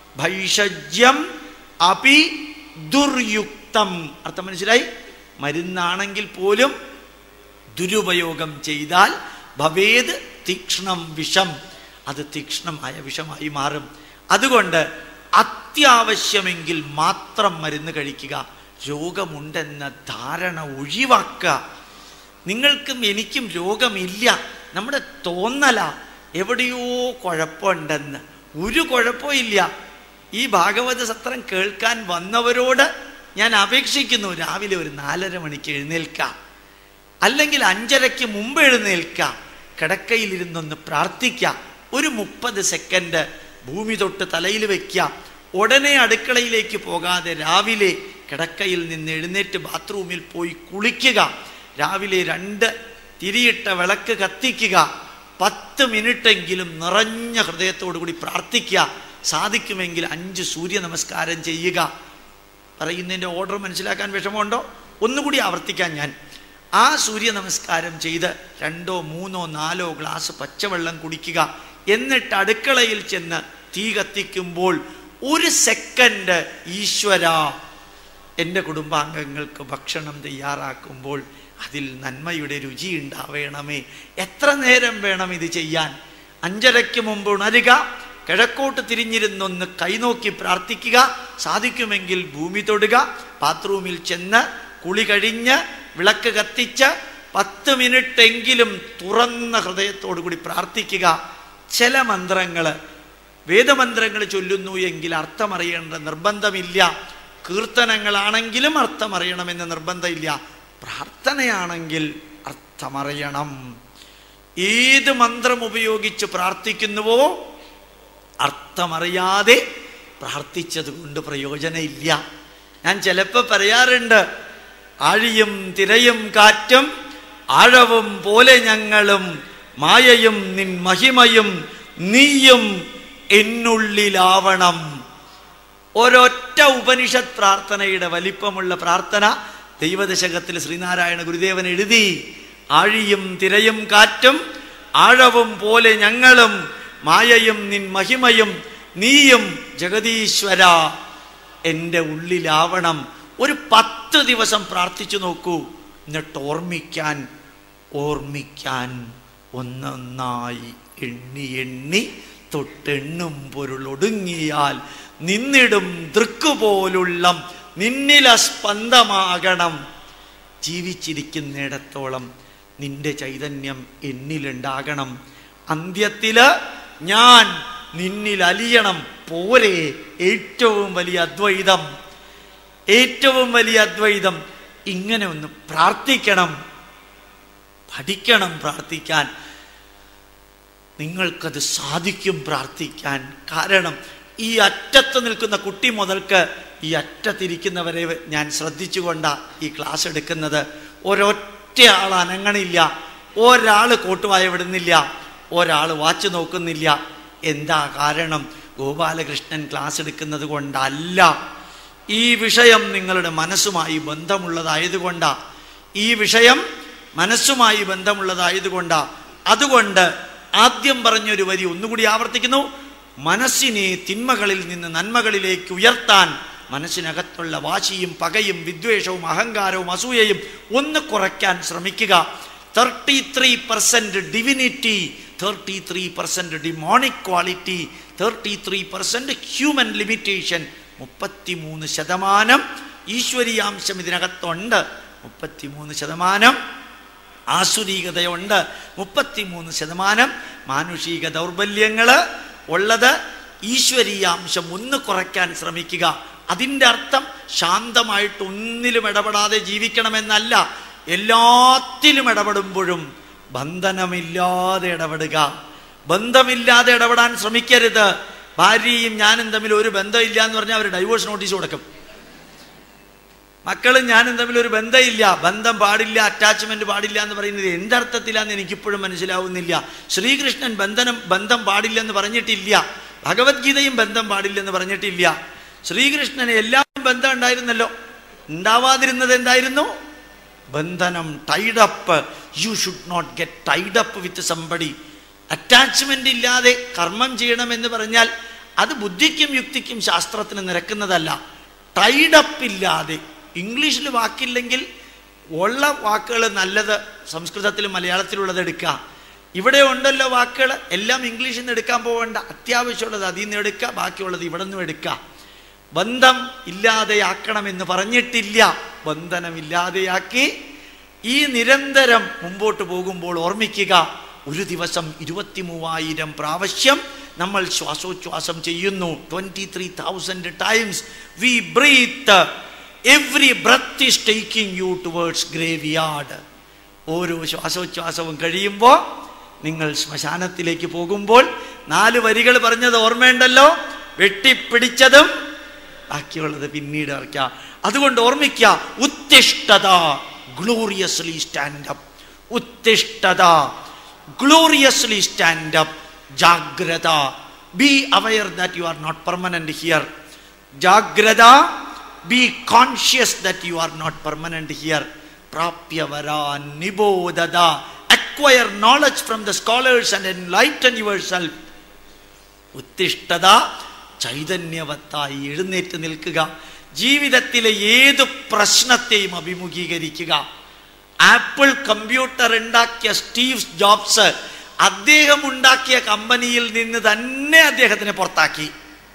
ഭൈഷജ്യം അപി ദുർയുക്തം അർത്ഥം മനസ്സിലായി മരുന്നാണെങ്കിൽ പോലും ദുരുപയോഗം ചെയ്താൽ ഭവേത് തീക്ഷ്ണം വിഷം അത് തീക്ഷ്ണമായ വിഷമായി മാറും അതുകൊണ്ട് അത്യാവശ്യമെങ്കിൽ മാത്രം മരുന്ന് കഴിക്കുക രോഗമുണ്ടെന്ന ധാരണ ഒഴിവാക്കുക നിങ്ങൾക്കും എനിക്കും രോഗമില്ല നമ്മുടെ തോന്നല എവിടെയോ കുഴപ്പമുണ്ടെന്ന് ഒരു കുഴപ്പവും ഇല്ല ഈ ഭാഗവത സത്രം കേൾക്കാൻ വന്നവരോട് ഞാൻ അപേക്ഷിക്കുന്നു രാവിലെ ഒരു നാലര മണിക്ക് എഴുന്നേൽക്കാം അല്ലെങ്കിൽ അഞ്ചരയ്ക്ക് മുമ്പ് എഴുന്നേൽക്കാം കിടക്കയിലിരുന്നൊന്ന് പ്രാർത്ഥിക്കാം ഒരു മുപ്പത് സെക്കൻഡ് ഭൂമി തൊട്ട് തലയിൽ വെക്കാം ഉടനെ അടുക്കളയിലേക്ക് പോകാതെ രാവിലെ കിടക്കയിൽ നിന്ന് എഴുന്നേറ്റ് ബാത്റൂമിൽ പോയി കുളിക്കുക രാവിലെ രണ്ട് തിരിയിട്ട വിളക്ക് കത്തിക്കുക പത്ത് മിനിറ്റെങ്കിലും നിറഞ്ഞ ഹൃദയത്തോടു കൂടി പ്രാർത്ഥിക്കുക സാധിക്കുമെങ്കിൽ അഞ്ച് സൂര്യ നമസ്കാരം ചെയ്യുക പറയുന്നതിൻ്റെ ഓർഡർ മനസ്സിലാക്കാൻ വിഷമമുണ്ടോ ഒന്നുകൂടി ആവർത്തിക്കാൻ ഞാൻ ആ സൂര്യ നമസ്കാരം ചെയ്ത് രണ്ടോ മൂന്നോ നാലോ ഗ്ലാസ് പച്ചവെള്ളം കുടിക്കുക എന്നിട്ട് അടുക്കളയിൽ ചെന്ന് തീ കത്തിക്കുമ്പോൾ ഒരു സെക്കൻഡ് ഈശ്വര എൻ്റെ കുടുംബാംഗങ്ങൾക്ക് ഭക്ഷണം തയ്യാറാക്കുമ്പോൾ അതിൽ നന്മയുടെ രുചി ഉണ്ടാവേണമേ എത്ര നേരം വേണം ഇത് ചെയ്യാൻ അഞ്ചരയ്ക്ക് മുമ്പ് ഉണരുക കിഴക്കോട്ട് തിരിഞ്ഞിരുന്നൊന്ന് കൈനോക്കി പ്രാർത്ഥിക്കുക സാധിക്കുമെങ്കിൽ ഭൂമി തൊടുക ബാത്റൂമിൽ ചെന്ന് കുളി കഴിഞ്ഞ് വിളക്ക് കത്തിച്ച് പത്ത് മിനിറ്റ് എങ്കിലും തുറന്ന ഹൃദയത്തോടു കൂടി പ്രാർത്ഥിക്കുക ചില മന്ത്രങ്ങൾ വേദമന്ത്രങ്ങൾ ചൊല്ലുന്നു എങ്കിൽ അർത്ഥമറിയേണ്ട നിർബന്ധമില്ല കീർത്തനങ്ങളാണെങ്കിലും അർത്ഥമറിയണമെന്ന് നിർബന്ധമില്ല പ്രാർത്ഥനയാണെങ്കിൽ അർത്ഥമറിയണം ഏത് മന്ത്രം ഉപയോഗിച്ച് പ്രാർത്ഥിക്കുന്നുവോ അർത്ഥമറിയാതെ പ്രാർത്ഥിച്ചത് കൊണ്ട് പ്രയോജനമില്ല ഞാൻ ചിലപ്പോൾ പറയാറുണ്ട് ആഴിയും തിരയും കാറ്റും ആഴവും പോലെ ഞങ്ങളും മായയും നിൻ മഹിമയും നീയും എന്നുള്ളിലാവണം ഒരൊറ്റ ഉപനിഷത്ത് പ്രാർത്ഥനയുടെ വലിപ്പമുള്ള പ്രാർത്ഥന ദൈവദശകത്തിൽ ശ്രീനാരായണ ഗുരുദേവൻ എഴുതി ആഴിയും തിരയും കാറ്റും ആഴവും പോലെ ഞങ്ങളും മായയും നിൻ മഹിമയും നീയും ജഗതീശ്വര എൻ്റെ ഉള്ളിലാവണം ഒരു പത്ത് ദിവസം പ്രാർത്ഥിച്ചു നോക്കൂ എന്നിട്ട് ഓർമ്മിക്കാൻ ഓർമ്മിക്കാൻ ഒന്നൊന്നായി എണ്ണി എണ്ണി തൊട്ടെണ്ണും പൊരുളൊടുങ്ങിയാൽ നിന്നിടും ദൃക്കുപോലുള്ള നിന്നില സ്പന്ദമാകണം ജീവിച്ചിരിക്കുന്നിടത്തോളം നിന്റെ ചൈതന്യം എന്നിലുണ്ടാകണം അന്ത്യത്തില് ഞാൻ നിന്നിൽ അലിയണം പോരെ ഏറ്റവും വലിയ അദ്വൈതം ഏറ്റവും വലിയ അദ്വൈതം ഇങ്ങനെ ഒന്ന് പ്രാർത്ഥിക്കണം പഠിക്കണം പ്രാർത്ഥിക്കാൻ നിങ്ങൾക്കത് സാധിക്കും പ്രാർത്ഥിക്കാൻ കാരണം ഈ അറ്റത്ത് നിൽക്കുന്ന കുട്ടി മുതൽക്ക് ഈ അറ്റത്തിരിക്കുന്നവരെ ഞാൻ ശ്രദ്ധിച്ചുകൊണ്ടാ ഈ ക്ലാസ് എടുക്കുന്നത് ഒരൊറ്റ ആൾ അനങ്ങണില്ല ഒരാൾ കോട്ടുവായ വിടുന്നില്ല ഒരാൾ വാച്ച് നോക്കുന്നില്ല എന്താ കാരണം ഗോപാലകൃഷ്ണൻ ക്ലാസ് എടുക്കുന്നത് കൊണ്ടല്ല ഈ വിഷയം നിങ്ങളുടെ മനസ്സുമായി ബന്ധമുള്ളതായതുകൊണ്ടാ ഈ വിഷയം മനസ്സുമായി ബന്ധമുള്ളതായതുകൊണ്ടാ അതുകൊണ്ട് ആദ്യം പറഞ്ഞൊരു വരി ഒന്നുകൂടി ആവർത്തിക്കുന്നു മനസ്സിനെ തിന്മകളിൽ നിന്ന് നന്മകളിലേക്ക് ഉയർത്താൻ മനസ്സിനകത്തുള്ള വാശിയും പകയും വിദ്വേഷവും അഹങ്കാരവും അസൂയയും ഒന്ന് കുറയ്ക്കാൻ ശ്രമിക്കുക thirty three percent divinity thirty three percent demonic quality thirty three percent human limitation മുപ്പത്തിമൂന്ന് ശതമാനം ഈശ്വരീയാംശം ഇതിനകത്തുണ്ട് മുപ്പത്തിമൂന്ന് ശതമാനം ആസുരീകതയുണ്ട് മുപ്പത്തിമൂന്ന് ശതമാനം മാനുഷിക ദൗർബല്യങ്ങൾ ഉള്ളത് ഈശ്വരീയാംശം ഒന്ന് കുറയ്ക്കാൻ ശ്രമിക്കുക അതിൻ്റെ അർത്ഥം ശാന്തമായിട്ട് ഒന്നിലും ഇടപെടാതെ ജീവിക്കണമെന്നല്ല എല്ലാത്തിലും ഇടപെടുമ്പോഴും ബന്ധനമില്ലാതെ ഇടപെടുക ബന്ധമില്ലാതെ ഇടപെടാൻ ശ്രമിക്കരുത് ഭാര്യയും ഞാനും തമ്മിൽ ഒരു ബന്ധമില്ല എന്ന് പറഞ്ഞാൽ അവർ ഡൈവോഴ്സ് നോട്ടീസ് കൊടുക്കും മക്കളും ഞാനും തമ്മിൽ ഒരു ബന്ധമില്ല ബന്ധം പാടില്ല അറ്റാച്ച്മെന്റ് പാടില്ല എന്ന് പറയുന്നത് എന്തർത്ഥത്തിലാന്ന് എനിക്കിപ്പോഴും മനസ്സിലാവുന്നില്ല ശ്രീകൃഷ്ണൻ ബന്ധനം ബന്ധം പാടില്ലെന്ന് പറഞ്ഞിട്ടില്ല ഭഗവത്ഗീതയും ബന്ധം പാടില്ലെന്ന് പറഞ്ഞിട്ടില്ല ശ്രീകൃഷ്ണന് എല്ലാം ബന്ധം ഉണ്ടായിരുന്നല്ലോ ഉണ്ടാവാതിരുന്നത് എന്തായിരുന്നു ബന്ധനം tied up you should not get tied up with somebody attachment ഇല്ലാതെ കർമ്മം ചെയ്യണമെന്ന് പറഞ്ഞാൽ അത് ബുദ്ധിക്കും യുക്തിക്കും ശാസ്ത്രത്തിന് നിരക്കുന്നതല്ല ടൈഡപ്പ് ഇല്ലാതെ ഇംഗ്ലീഷിൽ വാക്കില്ലെങ്കിൽ ഉള്ള വാക്കുകൾ നല്ലത് സംസ്കൃതത്തിലും മലയാളത്തിലുള്ളത് എടുക്കുക ഇവിടെ ഉണ്ടല്ലോ വാക്കുകൾ എല്ലാം ഇംഗ്ലീഷിൽ നിന്ന് എടുക്കാൻ പോകേണ്ട അത്യാവശ്യമുള്ളത് അതിൽ നിന്ന് എടുക്കുക ബാക്കിയുള്ളത് ഇവിടെ നിന്നും എടുക്കുക ബന്ധം ഇല്ലാതെയാക്കണമെന്ന് പറഞ്ഞിട്ടില്ല ബന്ധനമില്ലാതെയാക്കി ഈ നിരന്തരം മുമ്പോട്ട് പോകുമ്പോൾ ഓർമ്മിക്കുക ഒരു ദിവസം ഇരുപത്തി മൂവായിരം പ്രാവശ്യം നമ്മൾ ശ്വാസോച്ഛ്വാസം ചെയ്യുന്നു twenty three thousand times we breathe every breath is taking you towards graveyard ഓരോ ശ്വാസോച്ഛ്വാസവും കഴിയുമ്പോൾ നിങ്ങൾ ശ്മശാനത്തിലേക്ക് പോകുമ്പോൾ നാല് വരികൾ പറഞ്ഞത് ഓർമ്മയുണ്ടല്ലോ വെട്ടിപ്പിടിച്ചതും ബാക്കിയുള്ളത് പിന്നീട് ഇറക്കുക അതുകൊണ്ട് ഓർമ്മിക്കുക ഉത്തിഷ്ഠത ഗ്ലോറിയസ്ലി സ്റ്റാൻഡ് അപ്പ് ഉത്തിഷ്ഠത ഗ്ലോറിയസ്ലി സ്റ്റാൻഡ് അപ്പ് ജാഗ്രത be aware that you are not permanent here ജാഗ്രത be conscious that you are not permanent here പ്രാപ്യവര നിബോധത acquire knowledge from the scholars and enlighten yourself ഉത്തിഷ്ഠത ചൈതന്യവത്തായി എഴുന്നേറ്റ് നിൽക്കുക ജീവിതത്തിലെ ഏത് പ്രശ്നത്തെയും അഭിമുഖീകരിക്കുക ആപ്പിൾ കമ്പ്യൂട്ടർ ഉണ്ടാക്കിയ സ്റ്റീവ് ജോബ്സ് അദ്ദേഹം ഉണ്ടാക്കിയ കമ്പനിയിൽ നിന്ന് തന്നെ അദ്ദേഹത്തിനെ പുറത്താക്കി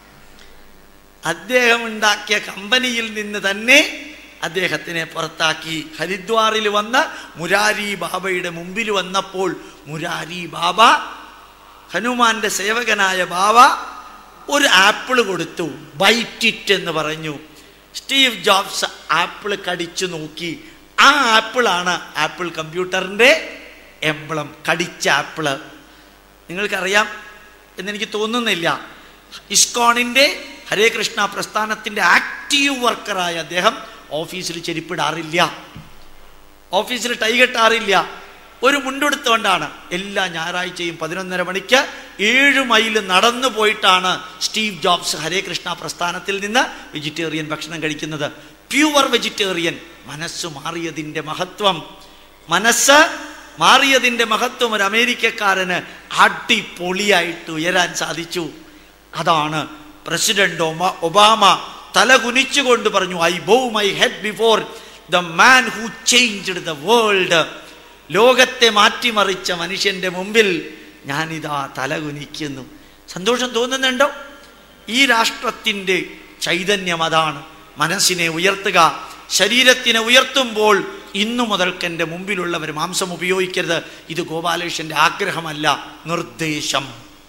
അദ്ദേഹം ഉണ്ടാക്കിയ കമ്പനിയിൽ നിന്ന് തന്നെ അദ്ദേഹത്തിനെ പുറത്താക്കി ഹരിദ്വാറിൽ വന്ന മുരാരി ബാബയുടെ മുമ്പിൽ വന്നപ്പോൾ മുരാരി ബാബ ഹനുമാന്റെ സേവകനായ ബാബ ഒരു ആപ്പിൾ കൊടുത്തു ബൈറ്റിറ്റ് എന്ന് പറഞ്ഞു സ്റ്റീവ് ജോബ്സ് ആപ്പിൾ കടിച്ചു നോക്കി ആ ആപ്പിളാണ് ആപ്പിൾ കമ്പ്യൂട്ടറിൻ്റെ എംബ്ലം കടിച്ച ആപ്പിള് നിങ്ങൾക്കറിയാം എന്നെനിക്ക് തോന്നുന്നില്ല ഇസ്കോണിൻ്റെ ഹരേ കൃഷ്ണ പ്രസ്ഥാനത്തിൻ്റെ ആക്റ്റീവ് വർക്കറായ അദ്ദേഹം ഓഫീസിൽ ചെരിപ്പിടാറില്ല ഓഫീസിൽ ടൈ കെട്ടാറില്ല ഒരു മുണ്ടെടുത്തുകൊണ്ടാണ് എല്ലാ ഞായറാഴ്ചയും പതിനൊന്നര മണിക്ക് ഏഴ് മൈൽ നടന്നു പോയിട്ടാണ് സ്റ്റീവ് ജോബ്സ് ഹരേ കൃഷ്ണ പ്രസ്ഥാനത്തിൽ നിന്ന് വെജിറ്റേറിയൻ ഭക്ഷണം കഴിക്കുന്നത് പ്യുവർ വെജിറ്റേറിയൻ മനസ്സ് മാറിയതിൻ്റെ മഹത്വം മനസ്സ് മാറിയതിൻ്റെ മഹത്വം ഒരു അമേരിക്കക്കാരന് അടിപൊളിയായിട്ട് ഉയരാൻ സാധിച്ചു അതാണ് പ്രസിഡന്റ് ഒമ- ഒബാമ തല കുനിച്ചുകൊണ്ട് പറഞ്ഞു I bow my head before the man who changed the world ലോകത്തെ മാറ്റിമറിച്ച മനുഷ്യന്റെ മുമ്പിൽ ഞാനിതാ തല കുനിക്കുന്നു സന്തോഷം തോന്നുന്നുണ്ടോ ഈ രാഷ്ട്രത്തിൻ്റെ ചൈതന്യം അതാണ് മനസ്സിനെ ഉയർത്തുക ശരീരത്തിനെ ഉയർത്തുമ്പോൾ ഇന്നു മുതൽക്ക് എൻ്റെ മുമ്പിലുള്ളവർ മാംസം ഉപയോഗിക്കരുത് ഇത് ഗോപാലകൃഷ്ണന്റെ ആഗ്രഹമല്ല നിർദ്ദേശം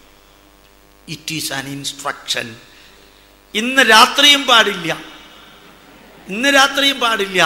ഇറ്റ് ഈസ് ആൻ ഇൻസ്ട്രക്ഷൻ ഇന്ന് രാത്രിയും പാടില്ല ഇന്ന് രാത്രിയും പാടില്ല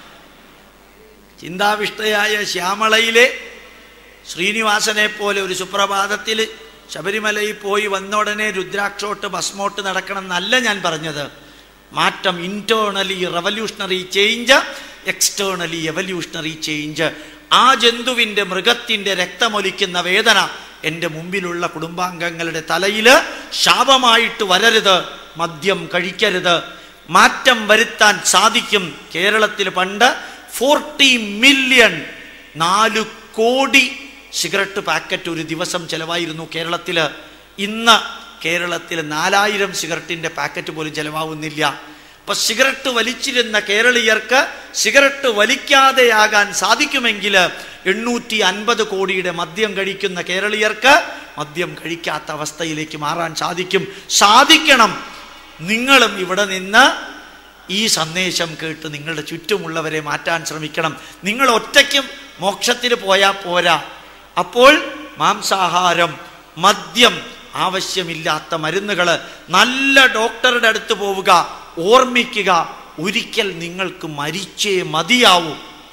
ചിന്താവിഷ്ടയായ ശ്യാമളയിലെ ശ്രീനിവാസനെ പോലെ ഒരു സുപ്രഭാതത്തിൽ ശബരിമലയിൽ പോയി വന്ന ഉടനെ രുദ്രാക്ഷോട്ട് ഭസ്മോട്ട് നടക്കണം എന്നല്ല ഞാൻ പറഞ്ഞത് മാറ്റം internally revolutionary change externally evolutionary change ആ ജന്തുവിൻ്റെ മൃഗത്തിൻ്റെ രക്തമൊലിക്കുന്ന വേദന എൻ്റെ മുമ്പിലുള്ള കുടുംബാംഗങ്ങളുടെ തലയിൽ ശാപമായിട്ട് വരരുത് മദ്യം കഴിക്കരുത് മാറ്റം വരുത്താൻ സാധിക്കും കേരളത്തിൽ പണ്ട് ഫോർട്ടി മില്യൺ നാല് കോടി സിഗരറ്റ് പാക്കറ്റ് ഒരു ദിവസം ചെലവായിരുന്നു കേരളത്തിൽ ഇന്ന് കേരളത്തിൽ നാലായിരം സിഗരറ്റിന്റെ പാക്കറ്റ് പോലും ചെലവാകുന്നില്ല അപ്പൊ സിഗരറ്റ് വലിച്ചിരുന്ന കേരളീയർക്ക് സിഗരറ്റ് വലിക്കാതെയാകാൻ സാധിക്കുമെങ്കിൽ എണ്ണൂറ്റി അൻപത് കോടിയുടെ മദ്യം കഴിക്കുന്ന കേരളീയർക്ക് മദ്യം കഴിക്കാത്ത അവസ്ഥയിലേക്ക് മാറാൻ സാധിക്കും സാധിക്കണം നിങ്ങളും ഇവിടെ നിന്ന് ഈ സന്ദേശം കേട്ട് നിങ്ങളുടെ ചുറ്റുമുള്ളവരെ മാറ്റാൻ ശ്രമിക്കണം നിങ്ങൾ ഒറ്റയ്ക്കും മോക്ഷത്തിൽ പോയാൽ പോരാ അപ്പോൾ മാംസാഹാരം മദ്യം ആവശ്യമില്ലാത്ത മരുന്നുകൾ നല്ല ഡോക്ടറുടെ അടുത്ത് പോവുക ഓർമ്മിക്കുക ഒരിക്കൽ നിങ്ങൾക്ക് മരിച്ചേ മതിയാവൂ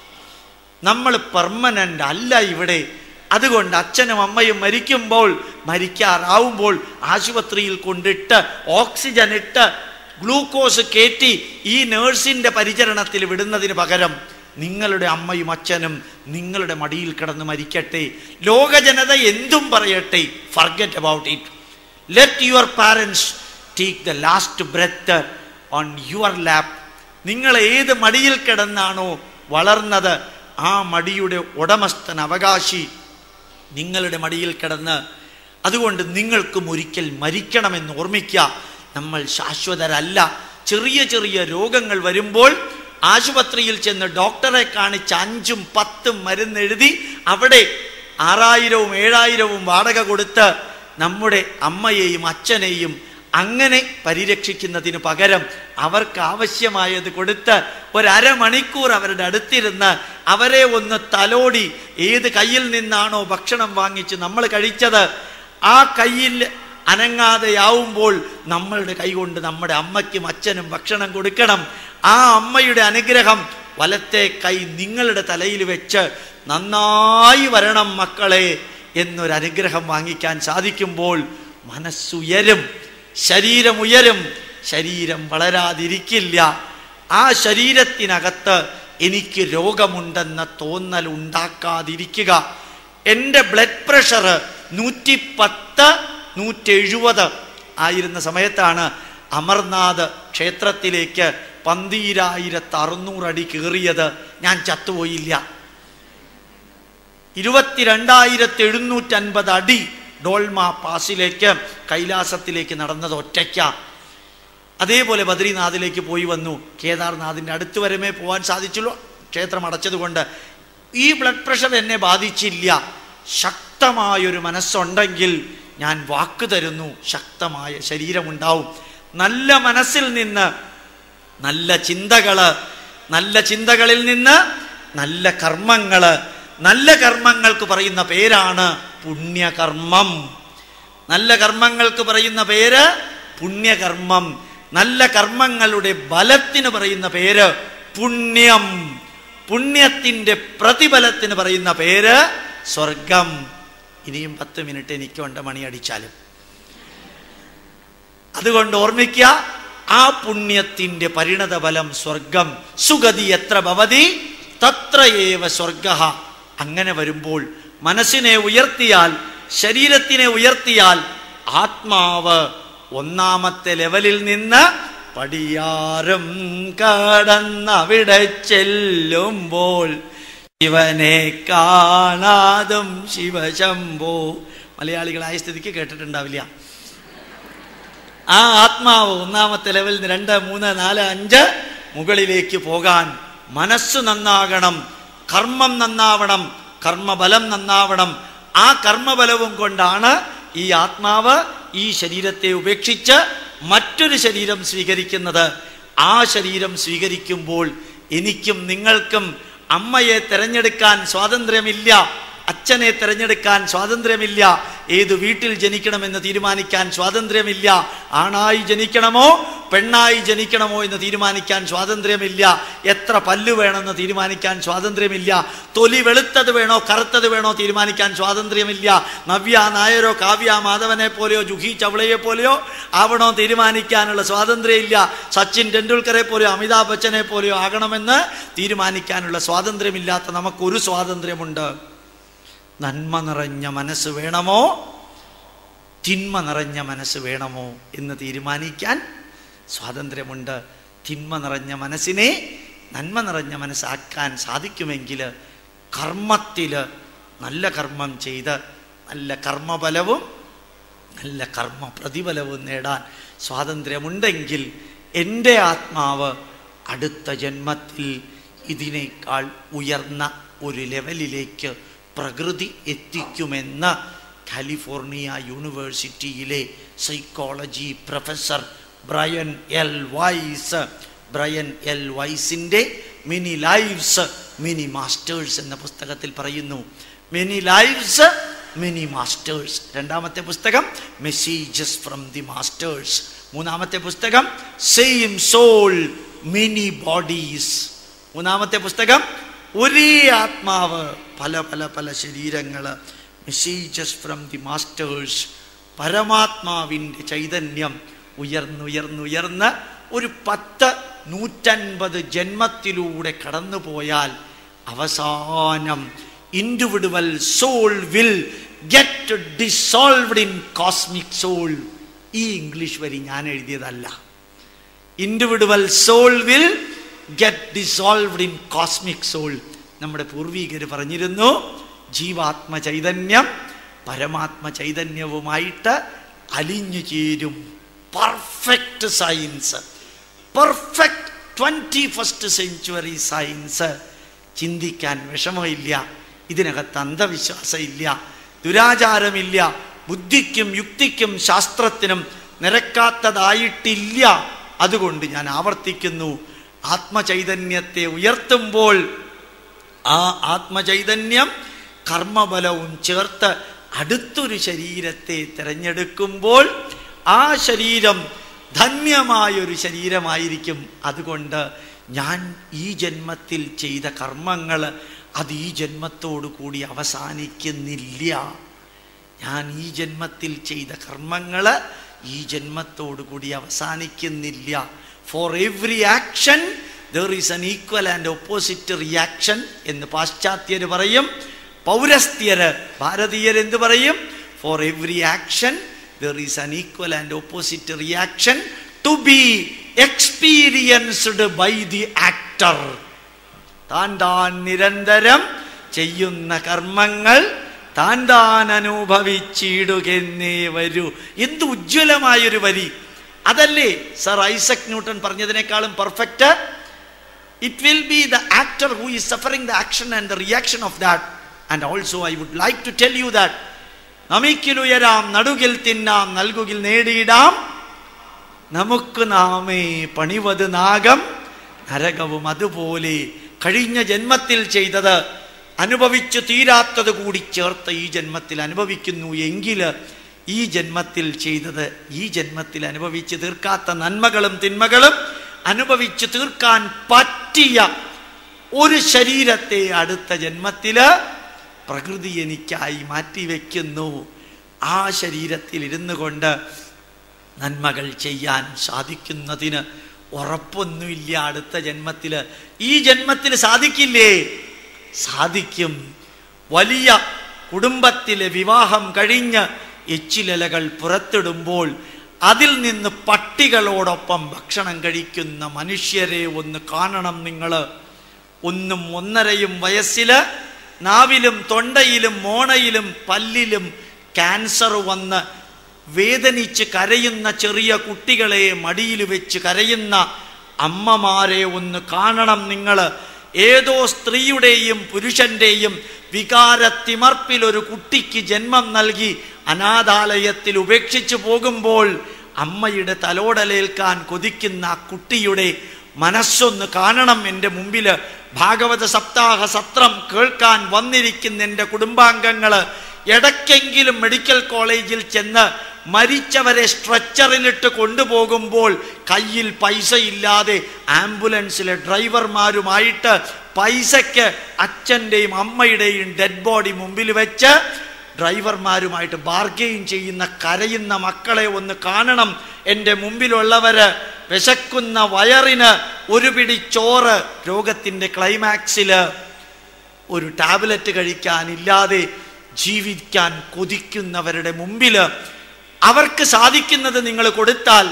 നമ്മൾ പെർമനൻ്റ് അല്ല ഇവിടെ അതുകൊണ്ട് അച്ഛനും അമ്മയും മരിക്കുമ്പോൾ മരിക്കാറാവുമ്പോൾ ആശുപത്രിയിൽ കൊണ്ടിട്ട് ഓക്സിജൻ ഇട്ട് ഗ്ലൂക്കോസ് കയറ്റി ഈ നേഴ്സിന്റെ പരിചരണത്തിൽ വിടുന്നതിന് പകരം നിങ്ങളുടെ അമ്മയും അച്ഛനും നിങ്ങളുടെ മടിയിൽ കിടന്ന് മരിക്കട്ടെ ലോക ജനത എന്തും പറയട്ടെ forget about it let your parents take the last breath on your lap നിങ്ങൾ ഏത് മടിയിൽ കിടന്നാണോ വളർന്നത് ആ മടിയുടെ ഉടമസ്ഥൻ അവകാശി നിങ്ങളുടെ മടിയിൽ കിടന്ന് അതുകൊണ്ട് നിങ്ങൾക്കും ഒരിക്കൽ മരിക്കണമെന്ന് ഓർമ്മിക്കുക നമ്മൾ ശാശ്വതരല്ല ചെറിയ ചെറിയ രോഗങ്ങൾ വരുമ്പോൾ ആശുപത്രിയിൽ ചെന്ന് ഡോക്ടറെ കാണിച്ച് അഞ്ചും പത്തും മരുന്ന് എഴുതി അവിടെ ആറായിരവും ഏഴായിരവും വാടക കൊടുത്ത് നമ്മുടെ അമ്മയെയും അച്ഛനെയും അങ്ങനെ പരിരക്ഷിക്കുന്നതിന് പകരം അവർക്ക് ആവശ്യമായത് കൊടുത്ത് ഒരമണിക്കൂർ അവരുടെ അടുത്തിരുന്ന് അവരെ ഒന്ന് തലോടി ഏത് കയ്യിൽ നിന്നാണോ ഭക്ഷണം വാങ്ങിച്ച് നമ്മൾ കഴിച്ചത് ആ കയ്യിൽ അനങ്ങാതെയാവുമ്പോൾ നമ്മളുടെ കൈകൊണ്ട് നമ്മുടെ അമ്മയ്ക്കും അച്ഛനും ഭക്ഷണം കൊടുക്കണം ആ അമ്മയുടെ അനുഗ്രഹം വലത്തെ കൈ നിങ്ങളുടെ തലയിൽ വെച്ച് നന്നായി വരണം മക്കളെ എന്നൊരു അനുഗ്രഹം വാങ്ങിക്കാൻ സാധിക്കുമ്പോൾ മനസ്സുയരും ശരീരം ഉയരും ശരീരം വളരാതിരിക്കില്ല ആ ശരീരത്തിനകത്ത് എനിക്ക് രോഗമുണ്ടെന്ന തോന്നൽ ഉണ്ടാക്കാതിരിക്കുക എൻ്റെ ബ്ലഡ് പ്രഷർ നൂറ്റി പത്ത് നൂറ്റെഴുപത് ആയിരുന്ന സമയത്താണ് അമർനാഥ് ക്ഷേത്രത്തിലേക്ക് പന്തീരായിരത്തി അറുന്നൂറ് അടി കയറിയത് ഞാൻ ചത്തുപോയില്ല ഇരുപത്തിരണ്ടായിരത്തി എഴുന്നൂറ്റൻപത് അടി ഡോൾമ പാസിലേക്ക് കൈലാസത്തിലേക്ക് നടന്നത് ഒറ്റയ്ക്ക അതേപോലെ ബദ്രീനാഥിലേക്ക് പോയി വന്നു കേദാർനാഥിൻ്റെ അടുത്ത് വരമേ പോകാൻ സാധിച്ചുള്ളൂ ക്ഷേത്രം അടച്ചതുകൊണ്ട് ഈ ബ്ലഡ് പ്രഷർ എന്നെ ബാധിച്ചില്ല ശക്തമായൊരു മനസ്സുണ്ടെങ്കിൽ ഞാൻ വാക്ക് തരുന്നു ശക്തമായ ശരീരമുണ്ടാവും നല്ല മനസ്സിൽ നിന്ന് നല്ല ചിന്തകള് നല്ല ചിന്തകളിൽ നിന്ന് നല്ല കർമ്മങ്ങള് നല്ല കർമ്മങ്ങൾക്ക് പറയുന്ന പേരാണ് പുണ്യകർമ്മം നല്ല കർമ്മങ്ങൾക്ക് പറയുന്ന പേര് പുണ്യകർമ്മം നല്ല കർമ്മങ്ങളുടെ ബലത്തിന് പറയുന്ന പേര് പുണ്യം പുണ്യത്തിന്റെ പ്രതിഫലത്തിന് പറയുന്ന പേര് സ്വർഗം ഇനിയും പത്ത് മിനിറ്റ് എനിക്കുണ്ട് മണിയടിച്ചാലും അതുകൊണ്ട് ഓർമ്മിക്കുക ആ പുണ്യത്തിന്റെ പരിണത ഫലം സ്വർഗം സുഗതി എത്ര ഭവതി തത്രയേവ സ്വർഗ അങ്ങനെ വരുമ്പോൾ മനസ്സിനെ ഉയർത്തിയാൽ ശരീരത്തിനെ ഉയർത്തിയാൽ ആത്മാവ് ഒന്നാമത്തെ ലെവലിൽ നിന്ന് പടിയാറും കടന്നവിടെ ചെല്ലുമ്പോൾ ശിവനെ കാണാതും ശിവശംഭോ മലയാളികളായ സ്ഥിതിക്ക് കേട്ടിട്ടുണ്ടാവില്ല ആ ആത്മാവ് ഒന്നാമത്തെ ലെവലിൽ നിന്ന് രണ്ട് മൂന്ന് നാല് അഞ്ച് മുകളിലേക്ക് പോകാൻ മനസ്സ് നന്നാകണം കർമ്മം നന്നാവണം കർമ്മബലം നന്നാവണം ആ കർമ്മബലവും കൊണ്ടാണ് ഈ ആത്മാവ് ഈ ശരീരത്തെ ഉപേക്ഷിച്ച് മറ്റൊരു ശരീരം സ്വീകരിക്കുന്നത് ആ ശരീരം സ്വീകരിക്കുമ്പോൾ എനിക്കും നിങ്ങൾക്കും അമ്മയെ തിരഞ്ഞെടുക്കാൻ സ്വാതന്ത്ര്യമില്ല അച്ഛനെ തിരഞ്ഞെടുക്കാൻ സ്വാതന്ത്ര്യമില്ല ഏത് വീട്ടിൽ ജനിക്കണമെന്ന് തീരുമാനിക്കാൻ സ്വാതന്ത്ര്യമില്ല ആണായി ജനിക്കണമോ പെണ്ണായി ജനിക്കണമോ എന്ന് തീരുമാനിക്കാൻ സ്വാതന്ത്ര്യമില്ല എത്ര പല്ല് വേണമെന്ന് തീരുമാനിക്കാൻ സ്വാതന്ത്ര്യമില്ല തൊലി വെളുത്തത് വേണോ കറുത്തത് വേണോ തീരുമാനിക്കാൻ സ്വാതന്ത്ര്യമില്ല നവ്യ നായരോ കാവ്യ മാധവനെ പോലെയോ ജുഹി ചവളയെ പോലെയോ ആവണോ തീരുമാനിക്കാനുള്ള സ്വാതന്ത്ര്യമില്ല സച്ചിൻ ടെണ്ടുൽക്കറെ പോലെയോ അമിതാഭ് ബച്ചനെ പോലെയോ ആകണമെന്ന് തീരുമാനിക്കാനുള്ള സ്വാതന്ത്ര്യമില്ലാത്ത നമുക്കൊരു സ്വാതന്ത്ര്യമുണ്ട് നന്മ നിറഞ്ഞ മനസ്സ് വേണമോ തിന്മ നിറഞ്ഞ മനസ്സ് വേണമോ എന്ന് തീരുമാനിക്കാൻ സ്വാതന്ത്ര്യമുണ്ട് തിന്മ നിറഞ്ഞ മനസ്സിനെ നന്മ നിറഞ്ഞ മനസ്സാക്കാൻ സാധിക്കുമെങ്കിൽ കർമ്മത്തിൽ നല്ല കർമ്മം ചെയ്ത് നല്ല കർമ്മഫലവും നല്ല കർമ്മ പ്രതിഫലവും നേടാൻ സ്വാതന്ത്ര്യമുണ്ടെങ്കിൽ എൻ്റെ ആത്മാവ് അടുത്ത ജന്മത്തിൽ ഇതിനേക്കാൾ ഉയർന്ന ഒരു ലെവലിലേക്ക് പ്രകൃതി എത്തിക്കുമെന്ന് കാലിഫോർണിയ യൂണിവേഴ്സിറ്റിയിലെ psychology professor Brian L Weiss Brian L വൈസിൻ്റെ മിനി ലൈവ്സ് മിനി മാസ്റ്റേഴ്സ് എന്ന പുസ്തകത്തിൽ പറയുന്നു മിനി ലൈവ്സ് മിനി മാസ്റ്റേഴ്സ് രണ്ടാമത്തെ പുസ്തകം മെസ്സേജസ് ഫ്രം ദി മാസ്റ്റേഴ്സ് മൂന്നാമത്തെ പുസ്തകം സെയിം സോൾ മിനി ബോഡീസ് മൂന്നാമത്തെ പുസ്തകം ഒരേ ആത്മാവ് പല പല പല ശരീരങ്ങൾ മെസ്സേജസ് ഫ്രം ദി മാസ്റ്റേഴ്സ് പരമാത്മാവിൻ്റെ ചൈതന്യം ഉയർന്നുയർന്നുയർന്ന് ഒരു പത്ത് നൂറ്റൻപത് ജന്മത്തിലൂടെ കടന്നുപോയാൽ അവസാനം individual soul will get dissolved in cosmic soul ഈ ഇംഗ്ലീഷ് വരി ഞാൻ എഴുതിയതല്ല individual soul will get dissolved in cosmic soul നമ്മുടെ പൂർവീകർ പറഞ്ഞിരുന്നു ജീവാത്മ ചൈതന്യം പരമാത്മ ചൈതന്യവുമായിട്ട് അലിഞ്ഞു ചേരും perfect science perfect twenty first century science ചിന്തിക്കാൻ വിഷമമില്ല ഇതിനകത്ത് അന്ധവിശ്വാസമില്ല ദുരാചാരമില്ല ബുദ്ധിക്കും യുക്തിക്കും ശാസ്ത്രത്തിനും നിരക്കാത്തതായിട്ടില്ല അതുകൊണ്ട് ഞാൻ ആവർത്തിക്കുന്നു ആത്മചൈതന്യത്തെ ഉയർത്തുമ്പോൾ ആ ആത്മചൈതന്യം കർമ്മബലവും ചേർത്ത് അടുത്തൊരു ശരീരത്തെ തിരഞ്ഞെടുക്കുമ്പോൾ ആ ശരീരം ധന്യമായൊരു ശരീരമായിരിക്കും അതുകൊണ്ട് ഞാൻ ഈ ജന്മത്തിൽ ചെയ്ത കർമ്മങ്ങൾ അത് ഈ ജന്മത്തോടു കൂടി അവസാനിക്കുന്നില്ല ഞാൻ ഈ ജന്മത്തിൽ ചെയ്ത കർമ്മങ്ങൾ ഈ ജന്മത്തോടു കൂടി അവസാനിക്കുന്നില്ല for every action there is an equal and opposite reaction എന്ന് പാശ്ചാത്യര് പറയും പൗരസ്ത്യര് ഭാരതീയർ എന്ത് പറയും for every action there is an equal and opposite reaction to be experienced by the actor താൻ താൻ നിരന്തരം ചെയ്യുന്ന കർമ്മങ്ങൾ താൻ താൻ അനുഭവിച്ചിടുകെന്നേ വരൂ എന്ത് ഉജ്ജ്വലമായൊരു വരി അതല്ലേ സർ ഐസക് ന്യൂട്ടൺ പറഞ്ഞതിനേക്കാളും perfect it will be the actor who is suffering the action and the reaction of that and also I would like to tell you that നമിക്കിലുയരാം നടുകിൽ തിന്നാം നൽകുകിൽ നേടിയിടാം നമുക്ക് നാമേ പണിവത് നാഗം നരകവും അതുപോലെ കഴിഞ്ഞ ജന്മത്തിൽ ചെയ്തത് അനുഭവിച്ചു തീരാത്തത് കൂടി ചേർത്ത് ഈ ജന്മത്തിൽ അനുഭവിക്കുന്നു എങ്കിൽ ഈ ജന്മത്തിൽ ചെയ്തത് ഈ ജന്മത്തിൽ അനുഭവിച്ച് തീർക്കാത്ത നന്മകളും തിന്മകളും അനുഭവിച്ചു തീർക്കാൻ പറ്റിയ ഒരു ശരീരത്തെ അടുത്ത ജന്മത്തില് പ്രകൃതി എനിക്കായി മാറ്റിവെക്കുന്നു ആ ശരീരത്തിൽ ഇരുന്നു കൊണ്ട് നന്മകൾ ചെയ്യാൻ സാധിക്കുന്നതിന് ഉറപ്പൊന്നുമില്ല അടുത്ത ജന്മത്തിൽ ഈ ജന്മത്തിൽ സാധിക്കില്ലേ സാധിക്കും വലിയ കുടുംബത്തിലെ വിവാഹം കഴിഞ്ഞ് എച്ചിലലകൾ പുറത്തിടുമ്പോൾ അതിൽ നിന്ന് പട്ടികളോടൊപ്പം ഭക്ഷണം കഴിക്കുന്ന മനുഷ്യരെ ഒന്ന് കാണണം നിങ്ങൾ ഒന്നും ഒന്നരയും വയസ്സില് നാവിലും തൊണ്ടയിലും മോണയിലും പല്ലിലും ക്യാൻസർ വന്ന് വേദനിച്ച് കരയുന്ന ചെറിയ കുട്ടികളെ മടിയിൽ വെച്ച് കരയുന്ന അമ്മമാരെ ഒന്ന് കാണണം നിങ്ങൾ ഏതോ സ്ത്രീയുടെയും പുരുഷന്റെയും വികാരത്തിമർപ്പിൽ ഒരു കുട്ടിക്ക് ജന്മം നൽകി അനാഥാലയത്തിൽ ഉപേക്ഷിച്ചു പോകുമ്പോൾ അമ്മയുടെ തലോടലേൽക്കാൻ കൊതിക്കുന്ന ആ കുട്ടിയുടെ മനസ്സൊന്ന് കാണണം എൻ്റെ മുമ്പിൽ ഭാഗവത സപ്താഹ സത്രം കേൾക്കാൻ വന്നിരിക്കുന്ന എൻ്റെ കുടുംബാംഗങ്ങൾ ഇടയ്ക്കെങ്കിലും മെഡിക്കൽ കോളേജിൽ ചെന്ന് മരിച്ചവരെ സ്ട്രെച്ചറിലിട്ട് കൊണ്ടുപോകുമ്പോൾ കയ്യിൽ പൈസ ഇല്ലാതെ ആംബുലൻസിലെ ഡ്രൈവർമാരുമായിട്ട് പൈസയ്ക്ക് അച്ഛൻ്റെയും അമ്മയുടെയും ഡെഡ് ബോഡി മുമ്പിൽ വെച്ച് ഡ്രൈവർമാരുമായിട്ട് ബാർഗെയിൻ ചെയ്യുന്ന കരയുന്ന മക്കളെ ഒന്ന് കാണണം എൻ്റെ മുമ്പിലുള്ളവര് വിശക്കുന്ന വയറിന് ഒരു പിടി ചോറ് രോഗത്തിൻ്റെ ക്ലൈമാക്സില് ഒരു ടാബ്ലറ്റ് കഴിക്കാനില്ലാതെ ജീവിക്കാൻ കൊതിക്കുന്നവരുടെ മുമ്പിൽ അവർക്ക് സാധിക്കുന്നത് നിങ്ങൾ കൊടുത്താൽ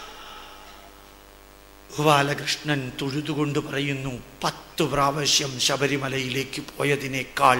ഗോപാലകൃഷ്ണൻ തൊഴുതുകൊണ്ട് പറയുന്നു പത്ത് പ്രാവശ്യം ശബരിമലയിലേക്ക് പോയതിനേക്കാൾ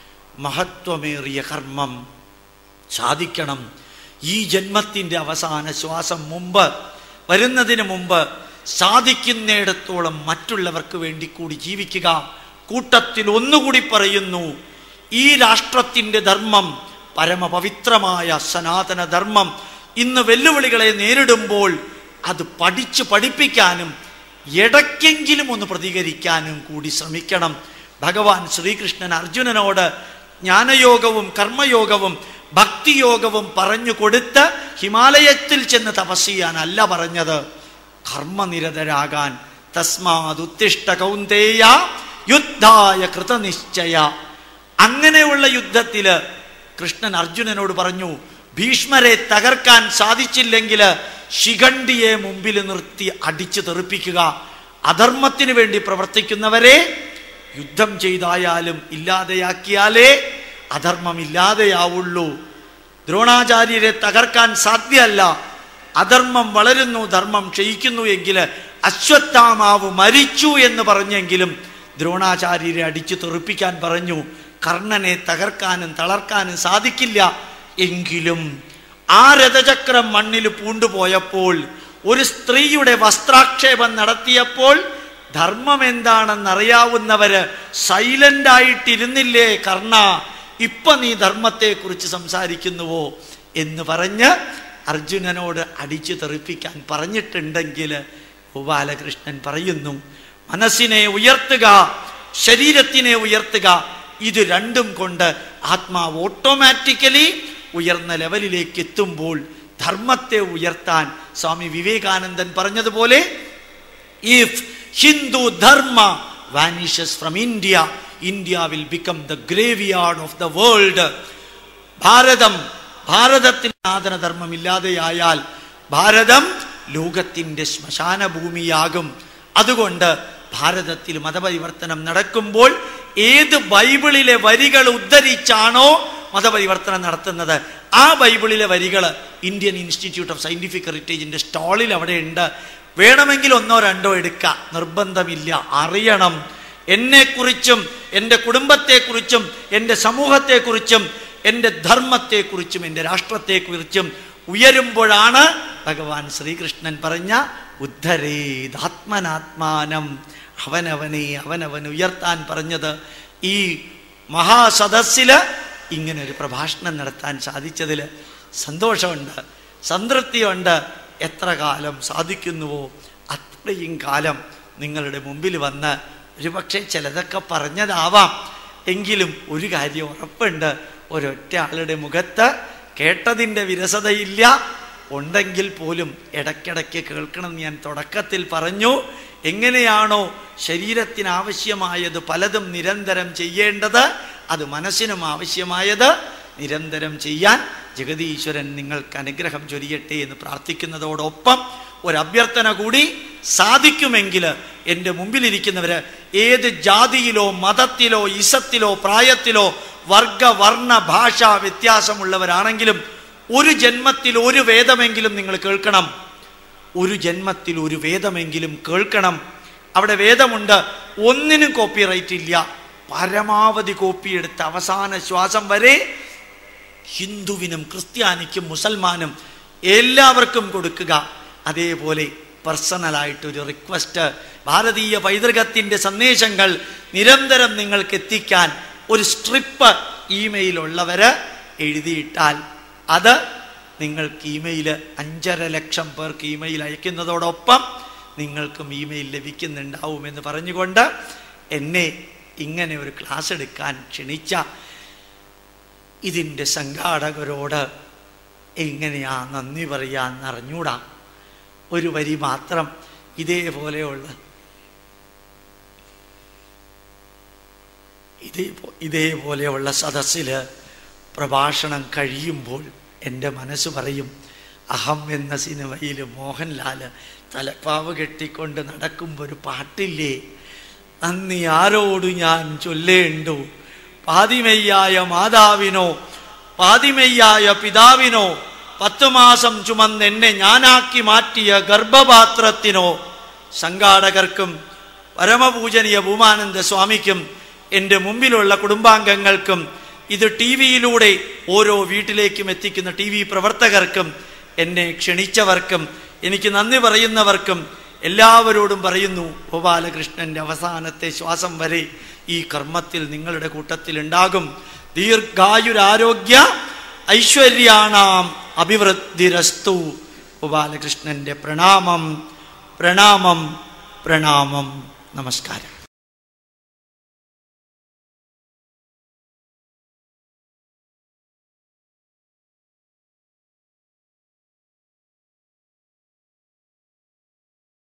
മഹത്വമേറിയ കർമ്മം സാധിക്കണം ഈ ജന്മത്തിൻ്റെ അവസാന ശ്വാസം മുമ്പ് വരുന്നതിന് മുമ്പ് സാധിക്കുന്നിടത്തോളം മറ്റുള്ളവർക്ക് വേണ്ടി കൂടി ജീവിക്കുക കൂട്ടത്തിൽ ഒന്നുകൂടി പറയുന്നു ഈ രാഷ്ട്രത്തിൻ്റെ ധർമ്മം പരമപവിത്രമായ സനാതന ധർമ്മം ഇന്ന് വെല്ലുവിളികളെ നേരിടുമ്പോൾ അത് പഠിച്ചു പഠിപ്പിക്കാനും ഇടയ്ക്കെങ്കിലും ഒന്ന് പ്രതികരിക്കാനും കൂടി ശ്രമിക്കണം ഭഗവാൻ ശ്രീകൃഷ്ണൻ അർജുനനോട് ജ്ഞാനയോഗവും കർമ്മയോഗവും ഭക്തിയോഗവും പറഞ്ഞു കൊടുത്ത് ഹിമാലയത്തിൽ ചെന്ന് തപസ് ചെയ്യാനല്ല പറഞ്ഞത് കർമ്മനിരതരാകാൻ തസ്മാതുത്തിഷ്ട കൗന്ദേയ യുദ്ധായ കൃതനിശ്ചയ അങ്ങനെയുള്ള യുദ്ധത്തില് കൃഷ്ണൻ അർജുനനോട് പറഞ്ഞു ഭീഷ്മരെ തകർക്കാൻ സാധിച്ചില്ലെങ്കിൽ ശിഖണ്ഡിയെ മുമ്പിൽ നിർത്തി അടിച്ചു തെറിപ്പിക്കുക അധർമ്മത്തിന് വേണ്ടി പ്രവർത്തിക്കുന്നവരെ യുദ്ധം ചെയ്തായാലും ഇല്ലാതെയാക്കിയാലേ അധർമ്മം ഇല്ലാതെയാവുള്ളൂ ദ്രോണാചാര്യരെ തകർക്കാൻ സാധ്യമല്ല അധർമ്മം വളരുന്നു ധർമ്മം ക്ഷയിക്കുന്നു എങ്കിൽ അശ്വത്ഥാമാവ് മരിച്ചു എന്ന് പറഞ്ഞെങ്കിലും ദ്രോണാചാര്യരെ അടിച്ചു തെറിപ്പിക്കാൻ പറഞ്ഞു കർണനെ തകർക്കാനും തളർക്കാനും സാധിക്കില്ല എങ്കിലും ആ രഥചക്രം മണ്ണിൽ പൂണ്ടുപോയപ്പോൾ ഒരു സ്ത്രീയുടെ വസ്ത്രാക്ഷേപം നടത്തിയപ്പോൾ ധർമ്മം എന്താണെന്നറിയാവുന്നവര് സൈലന്റ് ആയിട്ടിരുന്നില്ലേ കർണ ഇപ്പൊ നീ ധർമ്മത്തെക്കുറിച്ച് സംസാരിക്കുന്നുവോ എന്ന് പറഞ്ഞ് അർജുനനോട് അടിച്ചു തെറിപ്പിക്കാൻ പറഞ്ഞിട്ടുണ്ടെങ്കിൽ ഗോപാലകൃഷ്ണൻ പറയുന്നു മനസ്സിനെ ഉയർത്തുക ശരീരത്തിനെ ഉയർത്തുക ഇത് രണ്ടും കൊണ്ട് ആത്മാവ് ഓട്ടോമാറ്റിക്കലി ഉയർന്ന ലെവലിലേക്ക് എത്തുമ്പോൾ ധർമ്മത്തെ ഉയർത്താൻ സ്വാമി വിവേകാനന്ദൻ പറഞ്ഞതുപോലെ if Hindu dharma vanishes from India India will become the graveyard of the world Bharatam ഭാരതത്തിന് സാധനധർമ്മം ഇല്ലാതെയായാൽ ഭാരതം ലോകത്തിന്റെ ശ്മശാന ഭൂമിയാകും അതുകൊണ്ട് ഭാരതത്തിൽ മതപരിവർത്തനം നടക്കുമ്പോൾ ഏത് ബൈബിളിലെ വരികൾ ഉദ്ധരിച്ചാണോ മതപരിവർത്തനം നടത്തുന്നത് ആ ബൈബിളിലെ വരികൾ ഇന്ത്യൻ ഇൻസ്റ്റിറ്റ്യൂട്ട് ഓഫ് സയന്റിഫിക് ഹെറിറ്റേജിന്റെ സ്റ്റാളിൽ അവിടെ ഉണ്ട് വേണമെങ്കിൽ ഒന്നോ രണ്ടോ എടുക്കാം നിർബന്ധമില്ല അറിയണം എന്നെക്കുറിച്ചും എൻ്റെ കുടുംബത്തെക്കുറിച്ചും എൻ്റെ സമൂഹത്തെക്കുറിച്ചും എൻ്റെ ധർമ്മത്തെക്കുറിച്ചും എൻ്റെ രാഷ്ട്രത്തെക്കുറിച്ചും ഉയരുമ്പോഴാണ് ഭഗവാൻ ശ്രീകൃഷ്ണൻ പറഞ്ഞ ഉദ്ധരേതാത്മനാത്മാനം അവനവനെ അവനവൻ ഉയർത്താൻ പറഞ്ഞത് ഈ മഹാസദസ്സിൽ ഇങ്ങനെ ഒരു പ്രഭാഷണം നടത്താൻ സാധിച്ചതിൽ സന്തോഷമുണ്ട് സംതൃപ്തിയുണ്ട് എത്ര കാലം സാധിക്കുന്നുവോ അത്രയും കാലം നിങ്ങളുടെ മുമ്പിൽ വന്ന് ഒരുപക്ഷെ ചിലതൊക്കെ പറഞ്ഞതാവാം എങ്കിലും ഒരു കാര്യം ഉറപ്പുണ്ട് ഒരൊറ്റ ആളുടെ മുഖത്ത് കേട്ടതിൻ്റെ വിരസതയില്ല ഉണ്ടെങ്കിൽ പോലും ഇടയ്ക്കിടയ്ക്ക് കേൾക്കണം എന്ന് ഞാൻ തുടക്കത്തിൽ പറഞ്ഞു എങ്ങനെയാണോ ശരീരത്തിന് ആവശ്യമായത് പലതും നിരന്തരം ചെയ്യേണ്ടത് അത് മനസ്സിനും ആവശ്യമായത് നിരന്തരം ചെയ്യാൻ ജഗതീശ്വരൻ നിങ്ങൾക്ക് അനുഗ്രഹം ചൊരിയട്ടെ എന്ന് പ്രാർത്ഥിക്കുന്നതോടൊപ്പം ഒരു അഭ്യർത്ഥന കൂടി സാധിക്കുമെങ്കിൽ എൻ്റെ മുമ്പിലിരിക്കുന്നവര് ഏത് ജാതിയിലോ മതത്തിലോ ഇസത്തിലോ പ്രായത്തിലോ വർഗ വർണ്ണ ഭാഷ വ്യത്യാസമുള്ളവരാണെങ്കിലും ഒരു ജന്മത്തിൽ ഒരു വേദമെങ്കിലും നിങ്ങൾ കേൾക്കണം ഒരു ജന്മത്തിൽ ഒരു വേദമെങ്കിലും കേൾക്കണം അവിടെ വേദമുണ്ട് ഒന്നിനും കോപ്പിറൈറ്റ് ഇല്ല പരമാവധി കോപ്പി എടുത്ത് അവസാന ശ്വാസം വരെ ഹിന്ദുവിനും ക്രിസ്ത്യാനിക്കും മുസൽമാനും എല്ലാവർക്കും കൊടുക്കുക അതേപോലെ പേഴ്സണലായിട്ടൊരു റിക്വസ്റ്റ് ഭാരതീയ പൈതൃകത്തിൻ്റെ സന്ദേശങ്ങൾ നിരന്തരം നിങ്ങൾക്ക് എത്തിക്കാൻ ഒരു സ്ട്രിപ്പ് ഇമെയിൽ ഉള്ളവര് എഴുതിയിട്ടാൽ അത് നിങ്ങൾക്ക് ഇമെയിൽ അഞ്ചര ലക്ഷം പേർക്ക് ഇമെയിൽ അയക്കുന്നതോടൊപ്പം നിങ്ങൾക്കും ഇമെയിൽ ലഭിക്കുന്നുണ്ടാവുമെന്ന് പറഞ്ഞുകൊണ്ട് എന്നെ ഇങ്ങനെ ഒരു ക്ലാസ് എടുക്കാൻ ക്ഷണിച്ച ഇതിൻ്റെ സംഘാടകരോട് എങ്ങനെയാ നന്ദി പറയാന്ന് അറിഞ്ഞൂടാ ഒരു വരി മാത്രം ഇതേപോലെയുള്ള ഇതേ ഇതേപോലെയുള്ള സദസ്സിൽ പ്രഭാഷണം കഴിയുമ്പോൾ എൻ്റെ മനസ്സ് പറയും അഹം എന്ന സിനിമയിൽ മോഹൻലാൽ തലപ്പാവ് കെട്ടിക്കൊണ്ട് നടക്കുമ്പോൾ ഒരു പാട്ടില്ലേ നന്ദി ആരോട് ഞാൻ ചൊല്ലേണ്ടു പാതിമയ്യായ മാതാവിനോ പാതിമയ്യായ പിതാവിനോ പത്തു മാസം ചുമന്ന് എന്നെ ഞാനാക്കി മാറ്റിയ ഗർഭപാത്രത്തിനോ സംഘാടകർക്കും പരമപൂജനീയ ഭൂമാനന്ദ സ്വാമിക്കും എൻ്റെ മുമ്പിലുള്ള കുടുംബാംഗങ്ങൾക്കും ഇത് ടി വിയിലൂടെ ഓരോ വീട്ടിലേക്കും എത്തിക്കുന്ന ടി വി പ്രവർത്തകർക്കും എന്നെ ക്ഷണിച്ചവർക്കും എനിക്ക് നന്ദി പറയുന്നവർക്കും എല്ലാവരോടും പറയുന്നു ഗോപാലകൃഷ്ണന്റെ അവസാനത്തെ ശ്വാസം വരെ ഈ കർമ്മത്തിൽ നിങ്ങളുടെ കൂട്ടത്തിൽ ഉണ്ടാകും ദീർഘായുരാരോഗ്യ ഐശ്വര്യാണാം അഭിവൃദ്ധിരസ്തു ഗോപാലകൃഷ്ണന്റെ പ്രണാമം പ്രണാമം പ്രണാമം നമസ്കാരം